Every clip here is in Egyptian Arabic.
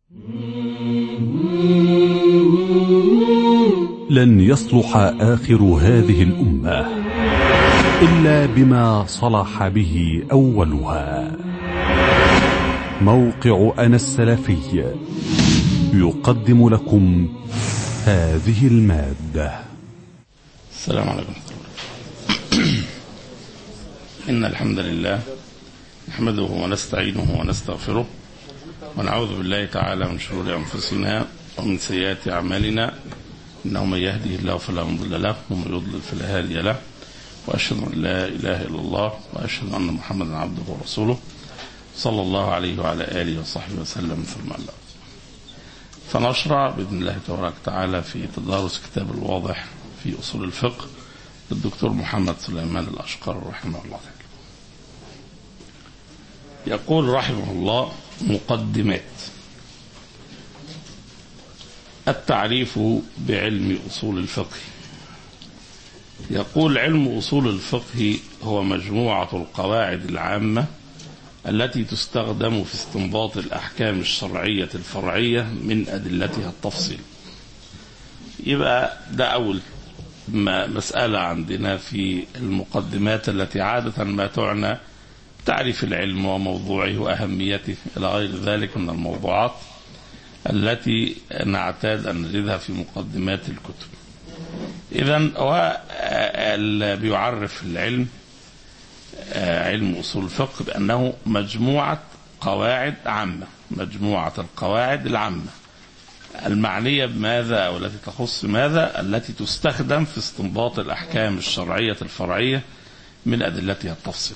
لن يصلح آخر هذه الأمة إلا بما صلح به أولها موقع أنا السلفي يقدم لكم هذه المادة السلام عليكم ورحمة الله إن الحمد لله نحمده ونستعينه ونستغفره ونعوذ بالله تعالى من شرور أنفسنا ومن سيئات أعمالنا إنه من يهده الله فلا مضل له ومن يضلل فلا هادي له وأشهد أن لا إله إلا الله وأشهد أن محمدا عبده ورسوله صلى الله عليه وعلى آله وصحبه وسلم ثم الله فنشرع بإذن الله تبارك وتعالى في تدارس كتاب الواضح في أصول الفقه للدكتور محمد سليمان الأشقر رحمه الله تعالى يقول رحمه الله مقدمات التعريف بعلم أصول الفقه يقول علم أصول الفقه هو مجموعة القواعد العامة التي تستخدم في استنباط الأحكام الشرعية الفرعية من أدلتها التفصيل يبقى ده أول مسألة عندنا في المقدمات التي عادة ما تعنى تعريف العلم وموضوعه وأهميته إلى غير ذلك من الموضوعات التي نعتاد أن نجدها في مقدمات الكتب إذا هو بيعرف العلم علم أصول الفقه بأنه مجموعة قواعد عامة مجموعة القواعد العامة المعنية بماذا أو التي تخص ماذا التي تستخدم في استنباط الأحكام الشرعية الفرعية من أدلتها التفصيل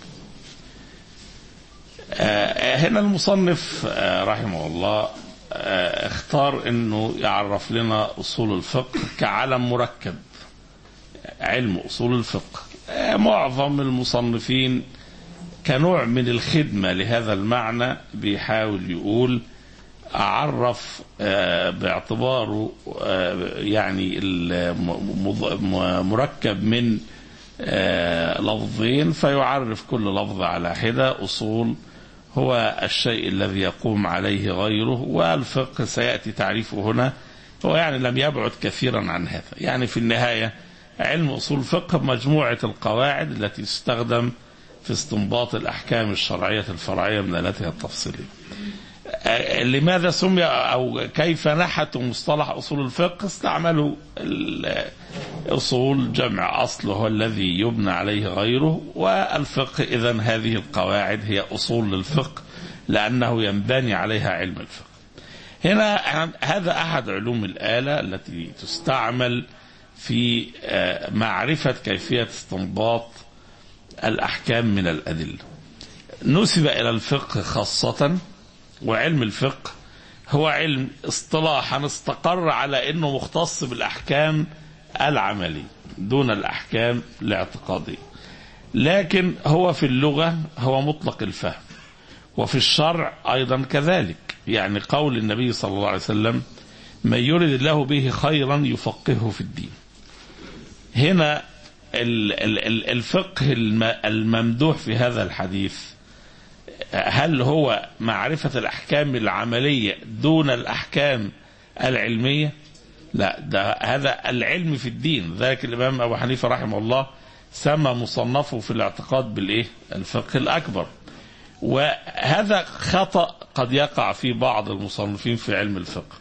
هنا المصنف رحمه الله اختار انه يعرف لنا اصول الفقه كعلم مركب علم اصول الفقه معظم المصنفين كنوع من الخدمه لهذا المعنى بيحاول يقول اعرف باعتباره يعني مركب من لفظين فيعرف كل لفظ على حده اصول هو الشيء الذي يقوم عليه غيره والفقه سيأتي تعريفه هنا هو يعني لم يبعد كثيرا عن هذا يعني في النهاية علم أصول الفقه مجموعة القواعد التي تستخدم في استنباط الأحكام الشرعية الفرعية من آلاتها التفصيلية لماذا سمي أو كيف نحتوا مصطلح أصول الفقه استعملوا أصول جمع أصل هو الذي يبنى عليه غيره والفقه إذا هذه القواعد هي أصول للفقه لأنه ينبني عليها علم الفقه هنا هذا أحد علوم الآلة التي تستعمل في معرفة كيفية استنباط الأحكام من الأدلة نسب إلى الفقه خاصة وعلم الفقه هو علم اصطلاحا استقر على انه مختص بالاحكام العمليه دون الاحكام الاعتقاديه لكن هو في اللغه هو مطلق الفهم وفي الشرع ايضا كذلك يعني قول النبي صلى الله عليه وسلم من يرد الله به خيرا يفقهه في الدين هنا الفقه الممدوح في هذا الحديث هل هو معرفة الأحكام العملية دون الأحكام العلمية لا ده هذا العلم في الدين ذلك الإمام أبو حنيفة رحمه الله سمى مصنفه في الاعتقاد بالإيه الفقه الأكبر وهذا خطأ قد يقع في بعض المصنفين في علم الفقه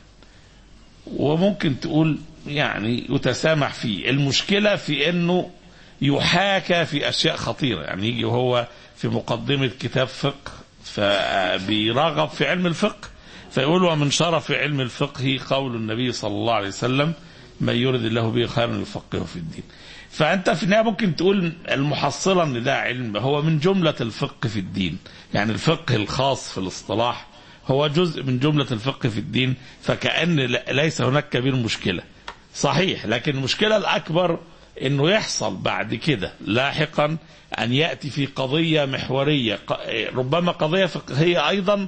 وممكن تقول يعني يتسامح فيه المشكلة في أنه يحاكى في أشياء خطيرة يعني يجي وهو في مقدمة كتاب فقه فبيرغب في علم الفقه فيقول ومن شرف علم الفقه قول النبي صلى الله عليه وسلم من يرد الله به خيرا يفقهه في الدين فأنت في النهاية ممكن تقول المحصلة أن ده علم هو من جملة الفقه في الدين يعني الفقه الخاص في الاصطلاح هو جزء من جملة الفقه في الدين فكأن ليس هناك كبير مشكلة صحيح لكن المشكلة الأكبر انه يحصل بعد كده لاحقا ان ياتي في قضيه محوريه ربما قضيه فقهيه ايضا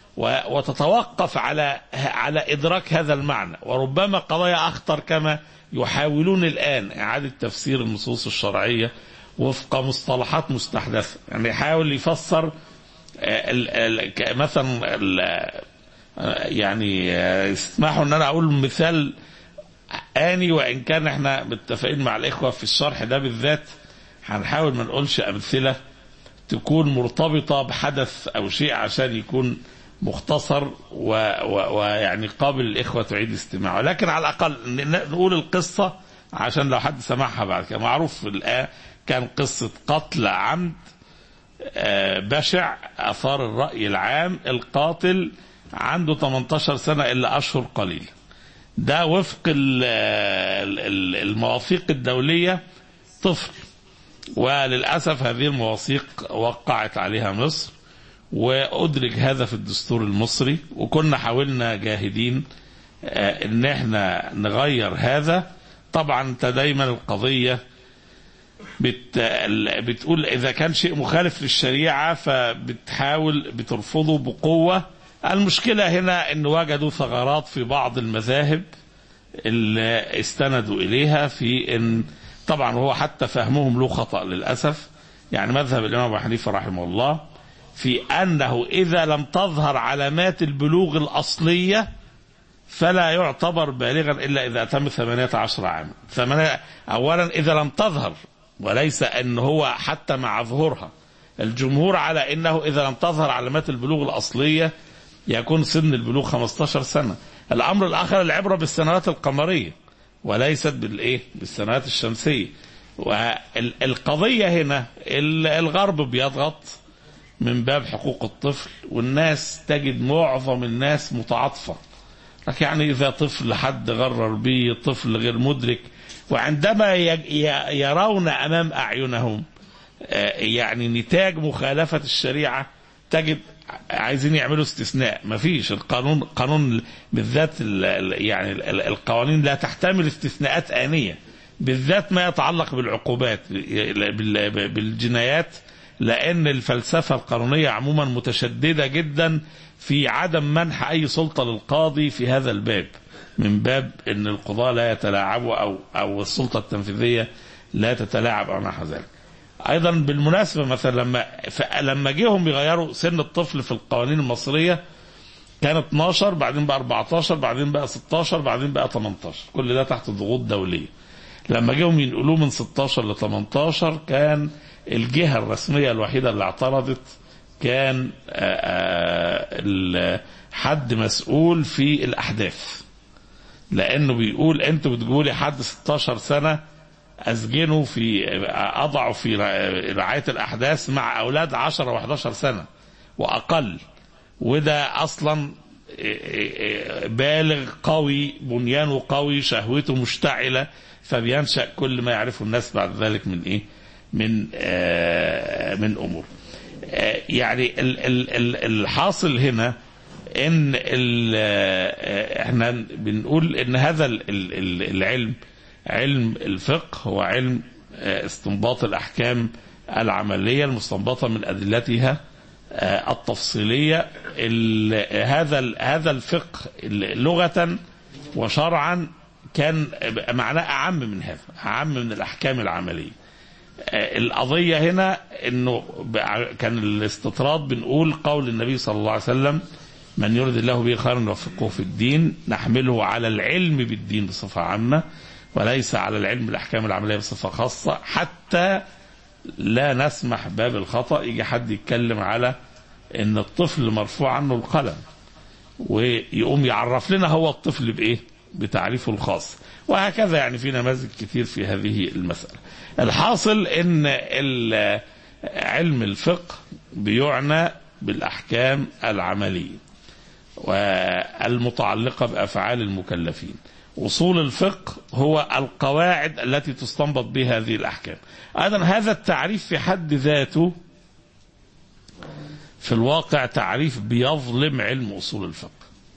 وتتوقف على على ادراك هذا المعنى وربما قضايا اخطر كما يحاولون الان اعاده تفسير النصوص الشرعيه وفق مصطلحات مستحدثه يعني يحاول يفسر ال ال مثلا ال يعني اسمحوا ان انا اقول مثال اني وان كان احنا متفقين مع الاخوه في الشرح ده بالذات هنحاول ما نقولش امثله تكون مرتبطه بحدث او شيء عشان يكون مختصر ويعني قابل الاخوه تعيد استماعه لكن على الاقل نقول القصه عشان لو حد سمعها بعد كده معروف في الآن كان قصه قتل عمد بشع اثار الراي العام القاتل عنده 18 سنه الا اشهر قليله ده وفق المواثيق الدوليه طفل وللاسف هذه المواثيق وقعت عليها مصر وادرج هذا في الدستور المصري وكنا حاولنا جاهدين ان احنا نغير هذا طبعا انت دايما القضيه بت... بتقول اذا كان شيء مخالف للشريعه فبتحاول بترفضه بقوه المشكله هنا ان وجدوا ثغرات في بعض المذاهب اللي استندوا اليها في ان طبعا هو حتى فهمهم له خطا للاسف يعني مذهب الامام ابو حنيفه رحمه الله في انه اذا لم تظهر علامات البلوغ الاصليه فلا يعتبر بالغا الا اذا اتم 18 عاما ثمانية اولا اذا لم تظهر وليس ان هو حتى مع ظهورها الجمهور على انه اذا لم تظهر علامات البلوغ الاصليه يكون سن البلوغ 15 سنه الامر الاخر العبره بالسنوات القمريه وليست بالايه بالسنوات الشمسيه والقضيه هنا الغرب بيضغط من باب حقوق الطفل والناس تجد معظم الناس متعاطفه لكن يعني اذا طفل حد غرر به طفل غير مدرك وعندما يرون امام اعينهم يعني نتاج مخالفه الشريعه تجد عايزين يعملوا استثناء ما فيش القانون قانون بالذات يعني القوانين لا تحتمل استثناءات آنية بالذات ما يتعلق بالعقوبات بالجنايات لأن الفلسفة القانونية عموما متشددة جدا في عدم منح أي سلطة للقاضي في هذا الباب من باب أن القضاة لا يتلاعبوا أو أو السلطة التنفيذية لا تتلاعب أو نحو ذلك. ايضا بالمناسبه مثلا لما لما جيهم يغيروا سن الطفل في القوانين المصريه كان 12 بعدين بقى 14 بعدين بقى 16 بعدين بقى 18 كل ده تحت ضغوط دوليه لما جيهم ينقلوه من 16 ل 18 كان الجهه الرسميه الوحيده اللي اعترضت كان حد مسؤول في الاحداث لانه بيقول انتوا بتقولوا لي حد 16 سنه اسجنوا في اضعوا في رعايه الاحداث مع اولاد 10 و11 سنه واقل وده اصلا بالغ قوي بنيانه قوي شهوته مشتعله فبينشا كل ما يعرفه الناس بعد ذلك من ايه؟ من آه من امور. آه يعني ال ال ال الحاصل هنا ان احنا بنقول ان هذا العلم علم الفقه هو علم استنباط الاحكام العمليه المستنبطه من ادلتها التفصيليه هذا هذا الفقه لغه وشرعا كان معناه اعم من هذا اعم من الاحكام العمليه القضيه هنا انه كان الاستطراد بنقول قول النبي صلى الله عليه وسلم من يرد الله به خيرا يوفقه في الدين نحمله على العلم بالدين بصفه عامه وليس على العلم الاحكام العمليه بصفه خاصه حتى لا نسمح باب الخطا يجي حد يتكلم على ان الطفل مرفوع عنه القلم ويقوم يعرف لنا هو الطفل بايه بتعريفه الخاص وهكذا يعني في نماذج كتير في هذه المساله الحاصل ان علم الفقه بيعنى بالاحكام العمليه والمتعلقه بافعال المكلفين اصول الفقه هو القواعد التي تستنبط بها هذه الاحكام ايضا هذا التعريف في حد ذاته في الواقع تعريف بيظلم علم اصول الفقه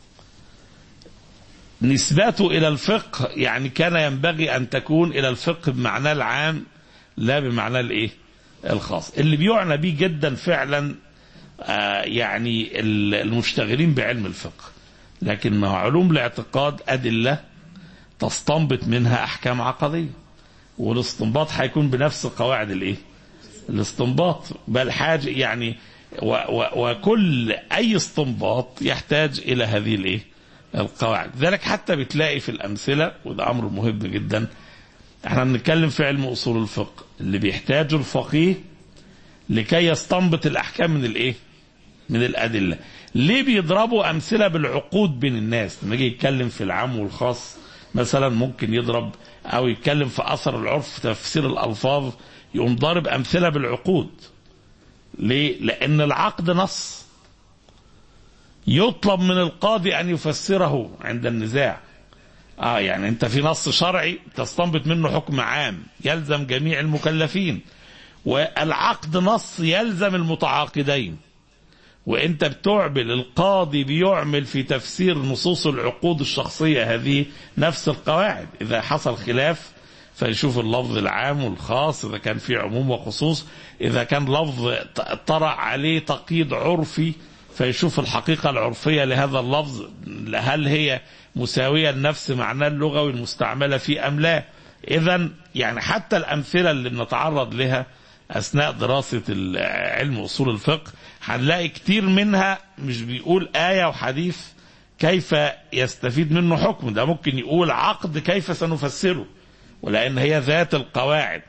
نسبته الى الفقه يعني كان ينبغي ان تكون الى الفقه بمعناه العام لا بمعناه الايه الخاص اللي بيعنى به جدا فعلا آه يعني المشتغلين بعلم الفقه لكن مع علوم الاعتقاد ادله تستنبط منها احكام عقديه والاستنباط هيكون بنفس قواعد الايه الاستنباط بل حاجه يعني و و وكل اي استنباط يحتاج الى هذه الايه القواعد ذلك حتى بتلاقي في الامثله وده امر مهم جدا احنا بنتكلم في علم اصول الفقه اللي بيحتاجه الفقيه لكي يستنبط الاحكام من الايه من الادله ليه بيضربوا امثله بالعقود بين الناس لما يجي يتكلم في العام والخاص مثلا ممكن يضرب او يتكلم في اثر العرف في تفسير الالفاظ يقوم ضارب امثله بالعقود ليه لان العقد نص يطلب من القاضي ان يفسره عند النزاع اه يعني انت في نص شرعي تستنبط منه حكم عام يلزم جميع المكلفين والعقد نص يلزم المتعاقدين وانت بتعمل القاضي بيعمل في تفسير نصوص العقود الشخصية هذه نفس القواعد اذا حصل خلاف فيشوف اللفظ العام والخاص اذا كان في عموم وخصوص اذا كان لفظ طرأ عليه تقييد عرفي فيشوف الحقيقة العرفية لهذا اللفظ هل هي مساوية لنفس معناه اللغوي المستعملة فيه أم لا إذا يعني حتى الأمثلة اللي بنتعرض لها أثناء دراسة علم أصول الفقه هنلاقي كتير منها مش بيقول آية وحديث كيف يستفيد منه حكم ده ممكن يقول عقد كيف سنفسره ولأن هي ذات القواعد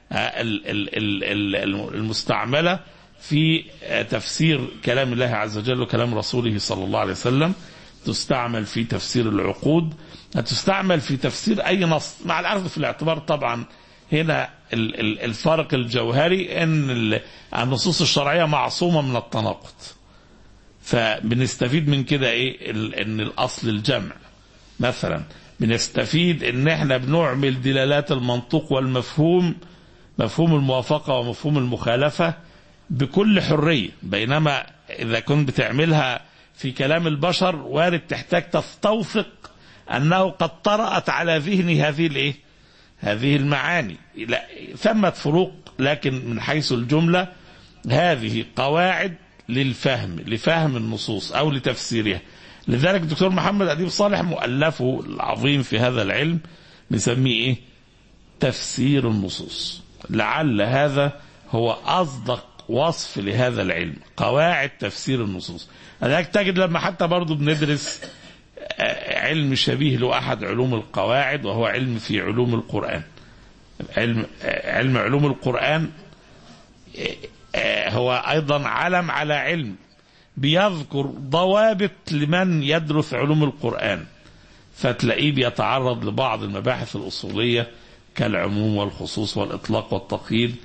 المستعملة في تفسير كلام الله عز وجل وكلام رسوله صلى الله عليه وسلم تستعمل في تفسير العقود تستعمل في تفسير أي نص مع الأخذ في الاعتبار طبعا هنا الفرق الجوهري أن النصوص الشرعية معصومة من التناقض فبنستفيد من كده ايه ان الاصل الجمع مثلا بنستفيد ان احنا بنعمل دلالات المنطوق والمفهوم مفهوم الموافقة ومفهوم المخالفة بكل حرية بينما إذا كنت بتعملها في كلام البشر وارد تحتاج تستوثق أنه قد طرأت على ذهني هذه الإيه؟ هذه المعاني لا ثمة فروق لكن من حيث الجملة هذه قواعد للفهم لفهم النصوص أو لتفسيرها لذلك الدكتور محمد أديب صالح مؤلفه العظيم في هذا العلم بنسميه إيه؟ تفسير النصوص لعل هذا هو أصدق وصف لهذا العلم قواعد تفسير النصوص لذلك تجد لما حتى برضو بندرس علم شبيه له أحد علوم القواعد وهو علم في علوم القرآن علم علم علوم القرآن هو أيضا علم على علم بيذكر ضوابط لمن يدرس علوم القرآن فتلاقيه بيتعرض لبعض المباحث الأصولية كالعموم والخصوص والإطلاق والتقييد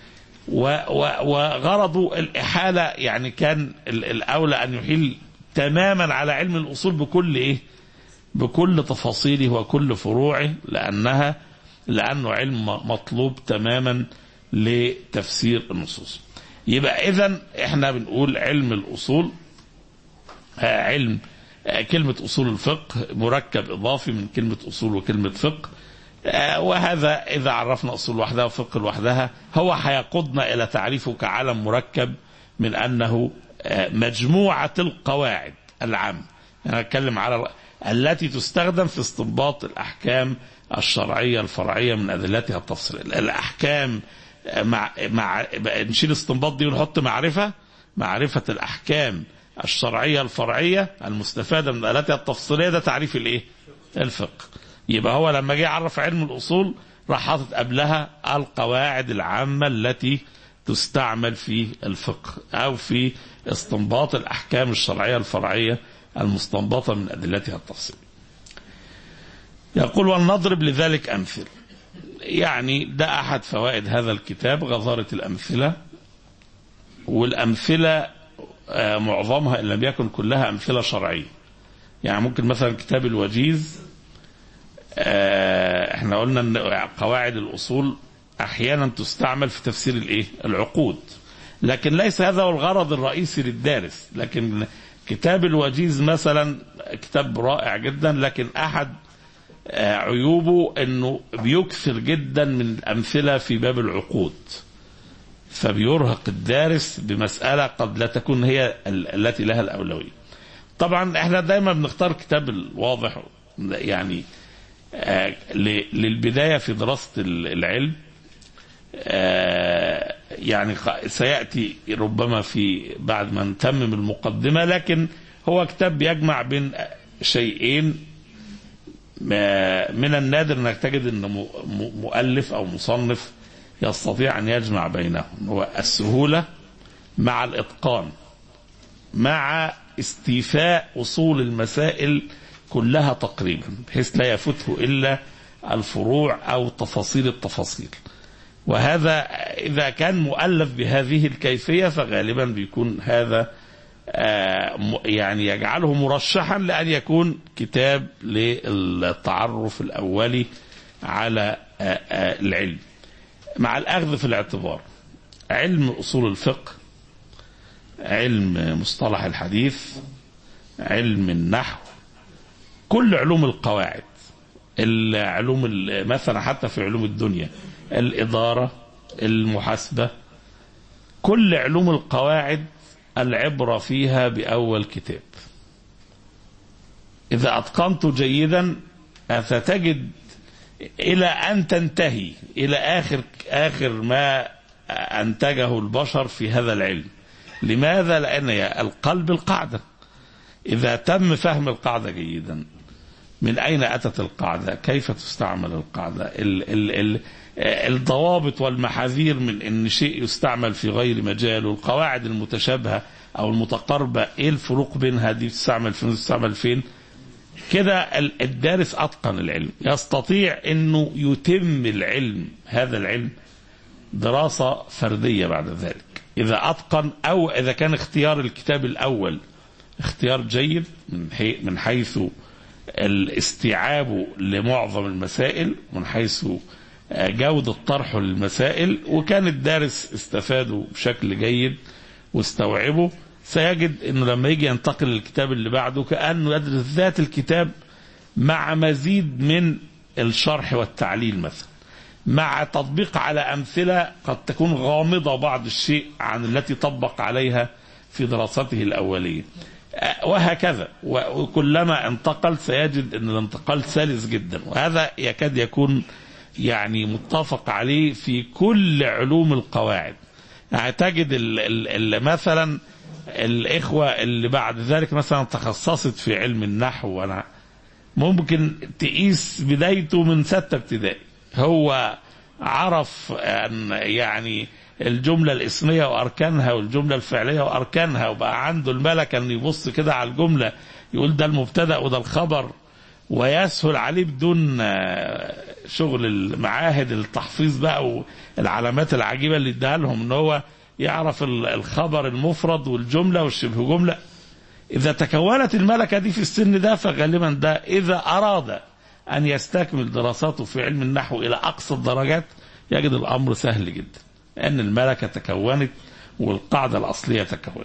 وغرضه الإحالة يعني كان الأولى أن يحيل تماما على علم الأصول بكل إيه بكل تفاصيله وكل فروعه لأنها لأنه علم مطلوب تماما لتفسير النصوص يبقى إذا إحنا بنقول علم الأصول علم كلمة أصول الفقه مركب إضافي من كلمة أصول وكلمة فقه وهذا إذا عرفنا أصول وحدها وفقه لوحدها هو هيقودنا إلى تعريفه كعلم مركب من أنه مجموعة القواعد العامة أنا أتكلم على التي تستخدم في استنباط الأحكام الشرعية الفرعية من أدلتها التفصيلية الأحكام مع مع نشيل استنباط دي ونحط معرفة معرفة الأحكام الشرعية الفرعية المستفادة من أدلتها التفصيلية ده تعريف الإيه؟ الفقه يبقى هو لما جه يعرف علم الأصول راح حاطط قبلها القواعد العامة التي تستعمل في الفقه أو في استنباط الأحكام الشرعية الفرعية المستنبطة من أدلتها التفصيلية يقول ولنضرب لذلك أمثلة يعني ده أحد فوائد هذا الكتاب غزارة الأمثلة والأمثلة معظمها إن لم يكن كلها أمثلة شرعية يعني ممكن مثلا كتاب الوجيز احنا قلنا ان قواعد الاصول احيانا تستعمل في تفسير الايه العقود لكن ليس هذا هو الغرض الرئيسي للدارس لكن كتاب الوجيز مثلا كتاب رائع جدا لكن احد عيوبه انه بيكثر جدا من الامثله في باب العقود فبيرهق الدارس بمساله قد لا تكون هي التي لها الاولويه طبعا احنا دايما بنختار كتاب الواضح يعني آه للبداية في دراسة العلم آه يعني سيأتي ربما في بعد ما نتمم المقدمة لكن هو كتاب بيجمع بين شيئين من النادر انك تجد ان مؤلف او مصنف يستطيع ان يجمع بينهم هو السهولة مع الاتقان مع استيفاء اصول المسائل كلها تقريبا بحيث لا يفوته الا الفروع او تفاصيل التفاصيل وهذا اذا كان مؤلف بهذه الكيفيه فغالبا بيكون هذا يعني يجعله مرشحا لان يكون كتاب للتعرف الاولي على العلم مع الاخذ في الاعتبار علم اصول الفقه علم مصطلح الحديث علم النحو كل علوم القواعد العلوم مثلا حتى في علوم الدنيا الإدارة المحاسبة كل علوم القواعد العبرة فيها بأول كتاب إذا أتقنت جيدا ستجد إلى أن تنتهي إلى آخر آخر ما أنتجه البشر في هذا العلم لماذا؟ لأن القلب القاعدة إذا تم فهم القاعدة جيدا من أين أتت القاعدة كيف تستعمل القاعدة ال ال ال الضوابط والمحاذير من أن شيء يستعمل في غير مجاله القواعد المتشابهة أو المتقاربة إيه الفروق بينها دي تستعمل فين تستعمل فين كده الدارس أتقن العلم يستطيع أنه يتم العلم هذا العلم دراسة فردية بعد ذلك إذا أتقن أو إذا كان اختيار الكتاب الأول اختيار جيد من حيث الاستيعاب لمعظم المسائل من حيث جودة طرحه للمسائل وكان الدارس استفاده بشكل جيد واستوعبه سيجد انه لما يجي ينتقل للكتاب اللي بعده كانه يدرس ذات الكتاب مع مزيد من الشرح والتعليل مثلا مع تطبيق على امثله قد تكون غامضه بعض الشيء عن التي طبق عليها في دراسته الاوليه وهكذا وكلما انتقل سيجد ان الانتقال سلس جدا وهذا يكاد يكون يعني متفق عليه في كل علوم القواعد يعني تجد ال ال ال مثلا الاخوه اللي بعد ذلك مثلا تخصصت في علم النحو وانا ممكن تقيس بدايته من ستة ابتدائي هو عرف أن يعني الجملة الاسمية وأركانها والجملة الفعلية وأركانها وبقى عنده الملكة أن يبص كده على الجملة يقول ده المبتدأ وده الخبر ويسهل عليه بدون شغل المعاهد التحفيظ بقى والعلامات العجيبة اللي اداها لهم ان هو يعرف الخبر المفرد والجملة والشبه جملة إذا تكونت الملكة دي في السن ده فغالبا ده إذا أراد أن يستكمل دراساته في علم النحو إلى أقصى الدرجات يجد الأمر سهل جدا لأن الملكة تكونت والقاعدة الأصلية تكونت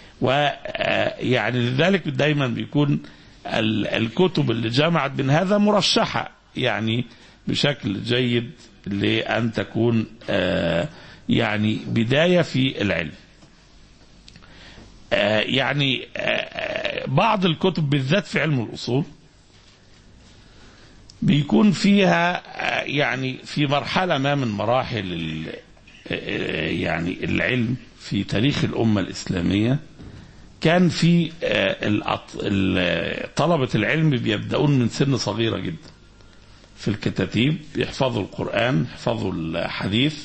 ويعني لذلك دايما بيكون الكتب اللي جمعت بين هذا مرشحة يعني بشكل جيد لأن تكون يعني بداية في العلم يعني بعض الكتب بالذات في علم الأصول بيكون فيها يعني في مرحلة ما من مراحل يعني العلم في تاريخ الأمة الإسلامية كان في طلبة العلم بيبدأون من سن صغيرة جدا في الكتاتيب يحفظوا القرآن يحفظوا الحديث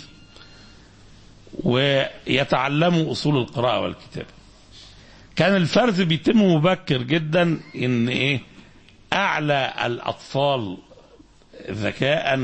ويتعلموا أصول القراءة والكتابة كان الفرز بيتم مبكر جدا ان ايه اعلى الاطفال ذكاء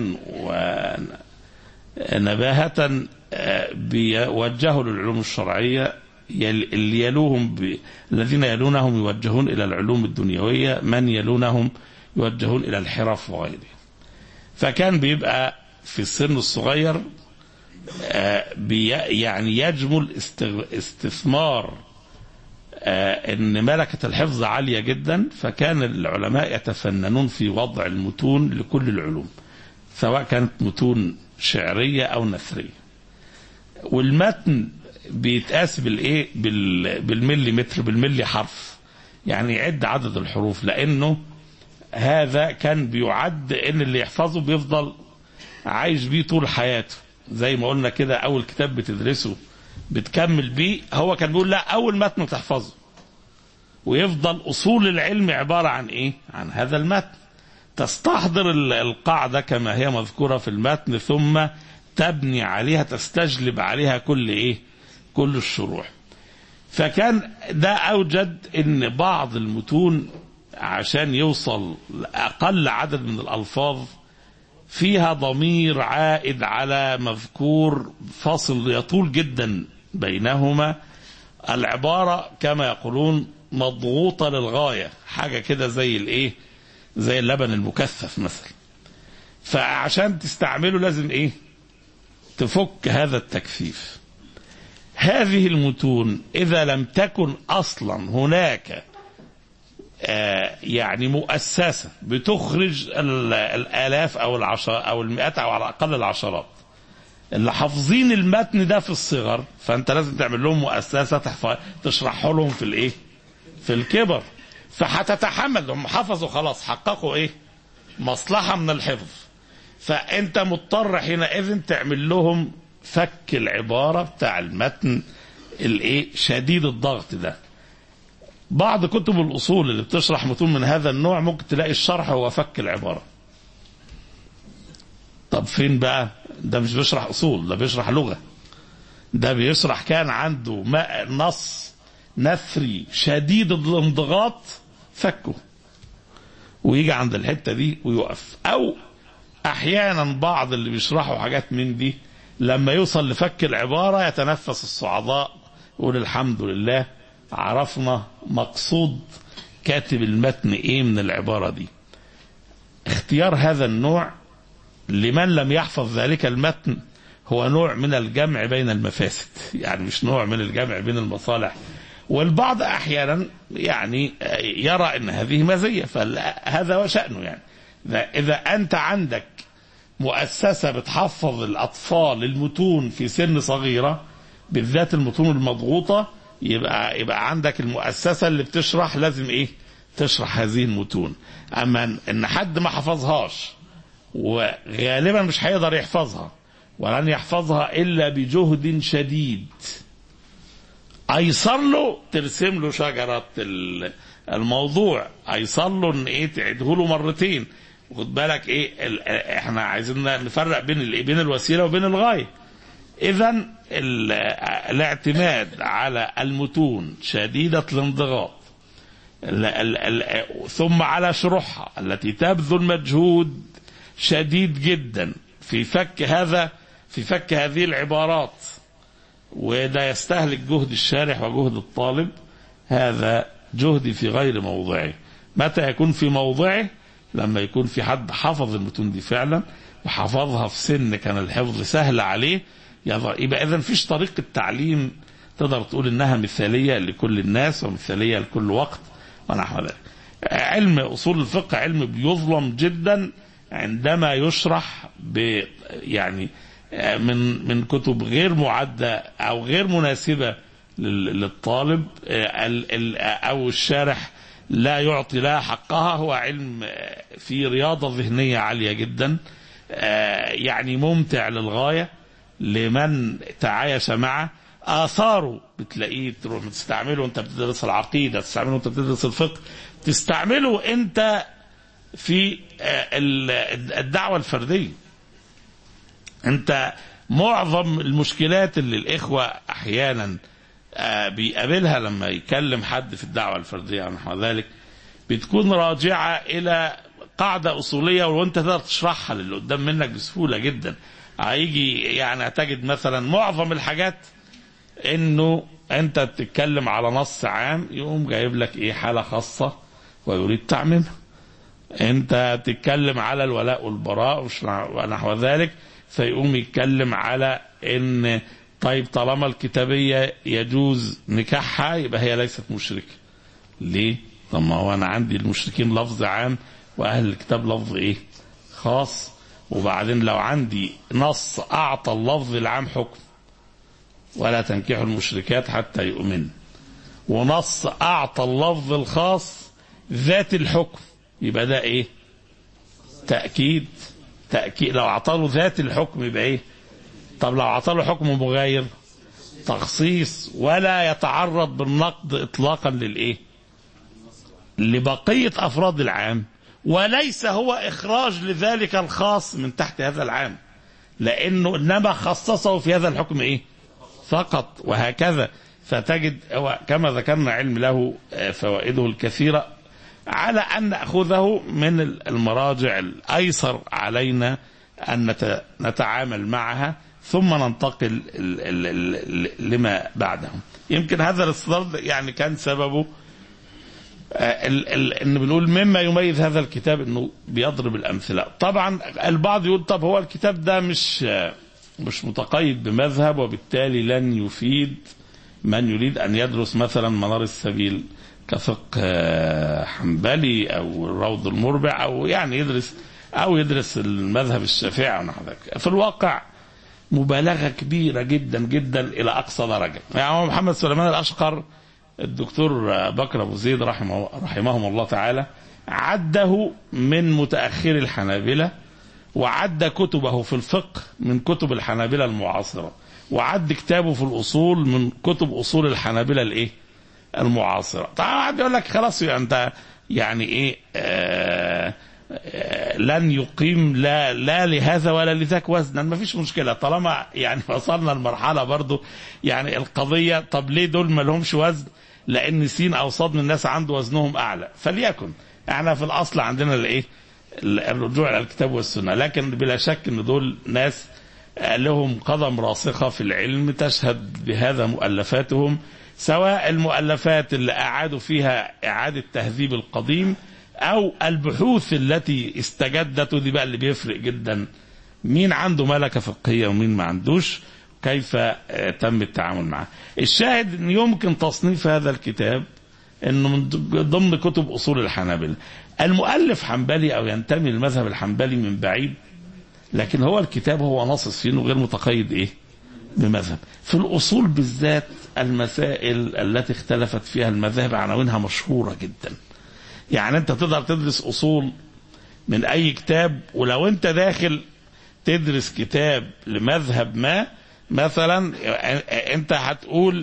ونباهة بيوجهوا للعلوم الشرعية اللي يلوهم ب... الذين يلونهم يوجهون الى العلوم الدنيوية من يلونهم يوجهون الى الحرف وغيره فكان بيبقى في السن الصغير بي يعني يجمل استثمار ان ملكة الحفظ عالية جدا فكان العلماء يتفننون في وضع المتون لكل العلوم سواء كانت متون شعرية او نثرية والمتن بيتقاس بالايه بالمليمتر بالملي حرف يعني يعد عدد الحروف لانه هذا كان بيعد ان اللي يحفظه بيفضل عايش بيه طول حياته زي ما قلنا كده اول كتاب بتدرسه بتكمل بيه هو كان بيقول لا اول متن تحفظه ويفضل اصول العلم عباره عن ايه عن هذا المتن تستحضر ال- القاعده كما هي مذكوره في المتن ثم تبني عليها تستجلب عليها كل ايه كل الشروح فكان ده اوجد ان بعض المتون عشان يوصل لاقل عدد من الالفاظ فيها ضمير عائد على مذكور فاصل يطول جدا بينهما العبارة كما يقولون مضغوطة للغاية حاجة كده زي الايه زي اللبن المكثف مثلا فعشان تستعمله لازم ايه تفك هذا التكثيف هذه المتون إذا لم تكن أصلا هناك آه، يعني مؤسسة بتخرج ال- الآلاف أو العشر أو المئات أو على الأقل العشرات اللي حافظين المتن ده في الصغر فأنت لازم تعمل لهم مؤسسة تحف- تشرحه لهم في الإيه؟ في الكبر فهتتحمل هم حفظوا خلاص حققوا إيه؟ مصلحة من الحفظ فأنت مضطر حينئذ تعمل لهم فك العبارة بتاع المتن الإيه؟ شديد الضغط ده بعض كتب الأصول اللي بتشرح متون من هذا النوع ممكن تلاقي الشرح هو فك العبارة طب فين بقى ده مش بيشرح أصول ده بيشرح لغة ده بيشرح كان عنده ما- نص نثري شديد الانضغاط فكه ويجي عند الحتة دي ويقف أو أحيانا بعض اللي بيشرحوا حاجات من دي لما يوصل لفك العبارة يتنفس الصعداء يقول الحمد لله عرفنا مقصود كاتب المتن ايه من العبارة دي اختيار هذا النوع لمن لم يحفظ ذلك المتن هو نوع من الجمع بين المفاسد يعني مش نوع من الجمع بين المصالح والبعض احيانا يعني يرى ان هذه مزيه فهذا هو شانه يعني إذا- اذا انت عندك مؤسسه بتحفظ الاطفال المتون في سن صغيره بالذات المتون المضغوطه يبقى يبقى عندك المؤسسه اللي بتشرح لازم ايه تشرح هذه المتون اما ان حد ما حفظهاش وغالبا مش هيقدر يحفظها ولن يحفظها الا بجهد شديد ايسر له ترسم له شجره ال- الموضوع ايسر له ان ايه تعيده له مرتين خد بالك ايه ال- احنا عايزين نفرق بين ال- بين الوسيله وبين الغايه اذا ال- الاعتماد على المتون شديده الانضغاط ال- ال- ال- ثم على شروحها التي تبذل مجهود شديد جدا في فك هذا في فك هذه العبارات وده يستهلك جهد الشارح وجهد الطالب هذا جهدي في غير موضعه متى يكون في موضعه لما يكون في حد حفظ المتون دي فعلا وحفظها في سن كان الحفظ سهل عليه يظهر- يبقى اذا فيش طريقه تعليم تقدر تقول انها مثاليه لكل الناس ومثاليه لكل وقت ونحو ذلك علم اصول الفقه علم بيظلم جدا عندما يشرح ب يعني من من كتب غير معده او غير مناسبه لل- للطالب ال- ال- او الشارح لا يعطي لها حقها هو علم في رياضه ذهنيه عاليه جدا يعني ممتع للغايه لمن تعايش معه اثاره بتلاقيه تروح تستعمله وانت بتدرس العقيده تستعمله وانت بتدرس الفقه تستعمله انت في ال- الدعوه الفرديه انت معظم المشكلات اللي الاخوه احيانا آه، بيقابلها لما يكلم حد في الدعوه الفرديه او نحو ذلك بتكون راجعه الى قاعده اصوليه وانت تقدر تشرحها للي قدام منك بسهوله جدا هيجي يعني هتجد مثلا معظم الحاجات انه انت بتتكلم على نص عام يقوم جايب لك ايه حاله خاصه ويريد تعميمها انت بتتكلم على الولاء والبراء وش- ونحو ذلك فيقوم يتكلم على ان طيب طالما الكتابيه يجوز نكاحها يبقى هي ليست مشركه ليه طب ما هو انا عندي المشركين لفظ عام واهل الكتاب لفظ ايه خاص وبعدين لو عندي نص اعطى اللفظ العام حكم ولا تنكحوا المشركات حتى يؤمن ونص اعطى اللفظ الخاص ذات الحكم يبقى ده ايه تاكيد تاكيد لو اعطاه ذات الحكم يبقى ايه طب لو عطاله حكم مغاير تخصيص ولا يتعرض بالنقد اطلاقا للايه لبقيه افراد العام وليس هو اخراج لذلك الخاص من تحت هذا العام لانه انما خصصه في هذا الحكم ايه فقط وهكذا فتجد هو كما ذكرنا علم له فوائده الكثيره على ان ناخذه من المراجع الايسر علينا ان نتعامل معها ثم ننتقل لما بعده يمكن هذا الاصدار يعني كان سببه ال ال ان بنقول مما يميز هذا الكتاب انه بيضرب الامثله طبعا البعض يقول طب هو الكتاب ده مش مش متقيد بمذهب وبالتالي لن يفيد من يريد ان يدرس مثلا منار السبيل كفقه حنبلي او الروض المربع او يعني يدرس او يدرس المذهب الشافعي او نحو ذلك في الواقع مبالغه كبيره جدا جدا الى اقصى درجه يعني محمد سليمان الاشقر الدكتور بكر ابو زيد رحمه رحمهم الله تعالى عده من متاخر الحنابله وعد كتبه في الفقه من كتب الحنابله المعاصره وعد كتابه في الاصول من كتب اصول الحنابله الايه المعاصره طبعا حد يقول لك خلاص انت يعني ايه آه آه لن يقيم لا لا لهذا ولا لذاك وزنا ما فيش مشكله طالما يعني وصلنا لمرحله برضو يعني القضيه طب ليه دول ما لهمش وزن لان سين او صاد من الناس عنده وزنهم اعلى فليكن احنا في الاصل عندنا الايه الرجوع الى الكتاب والسنه لكن بلا شك ان دول ناس لهم قدم راسخه في العلم تشهد بهذا مؤلفاتهم سواء المؤلفات اللي اعادوا فيها اعاده تهذيب القديم او البحوث التي استجدت ودي بقى اللي بيفرق جدا مين عنده ملكه فقهيه ومين ما عندوش كيف تم التعامل معه الشاهد ان يمكن تصنيف هذا الكتاب انه من ضمن كتب اصول الحنابلة المؤلف حنبلي او ينتمي للمذهب الحنبلي من بعيد لكن هو الكتاب هو ناصص فيه انه غير متقيد ايه بمذهب في الاصول بالذات المسائل التي اختلفت فيها المذاهب عناوينها مشهوره جدا يعني انت تقدر تدرس اصول من اي كتاب ولو انت داخل تدرس كتاب لمذهب ما مثلا انت هتقول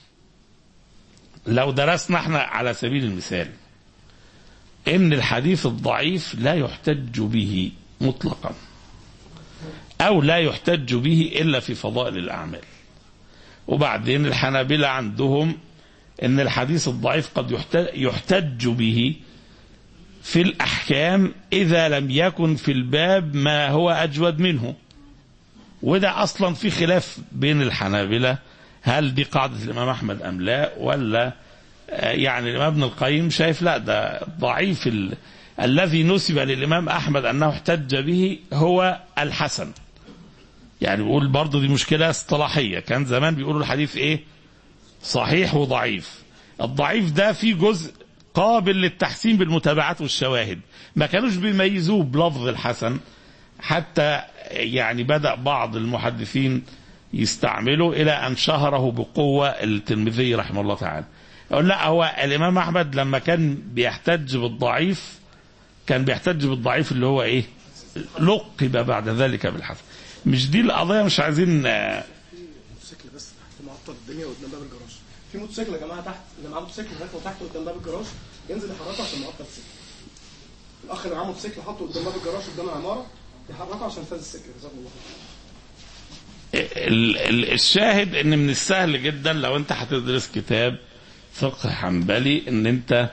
لو درسنا احنا على سبيل المثال ان الحديث الضعيف لا يحتج به مطلقا او لا يحتج به الا في فضائل الاعمال وبعدين الحنابلة عندهم ان الحديث الضعيف قد يحتج به في الاحكام اذا لم يكن في الباب ما هو اجود منه وده اصلا في خلاف بين الحنابلة هل دي قاعدة الامام احمد ام لا ولا يعني الامام ابن القيم شايف لا ده ضعيف ال... الذي نسب للامام احمد انه احتج به هو الحسن يعني بيقول برضه دي مشكلة اصطلاحية كان زمان بيقولوا الحديث ايه صحيح وضعيف الضعيف ده في جزء قابل للتحسين بالمتابعات والشواهد ما كانوش بيميزوه بلفظ الحسن حتى يعني بدأ بعض المحدثين يستعمله إلى أن شهره بقوة الترمذي رحمه الله تعالى يقول لا هو الإمام أحمد لما كان بيحتج بالضعيف كان بيحتج بالضعيف اللي هو إيه لقب بعد ذلك بالحسن مش دي القضية مش عايزين موتوسيكل بس تحت معطل الدنيا قدام باب الجراج في موتوسيكل يا جماعه تحت اللي معاه موتوسيكل هناك تحت قدام باب الجراج ينزل يحركه عشان معطل السكه الاخ اللي معاه موتوسيكل حطه قدام باب الجراج قدام العماره يحركه عشان فاز السكه جزاكم الله خير ال- ال- الشاهد ان من السهل جدا لو انت هتدرس كتاب فقه حنبلي ان انت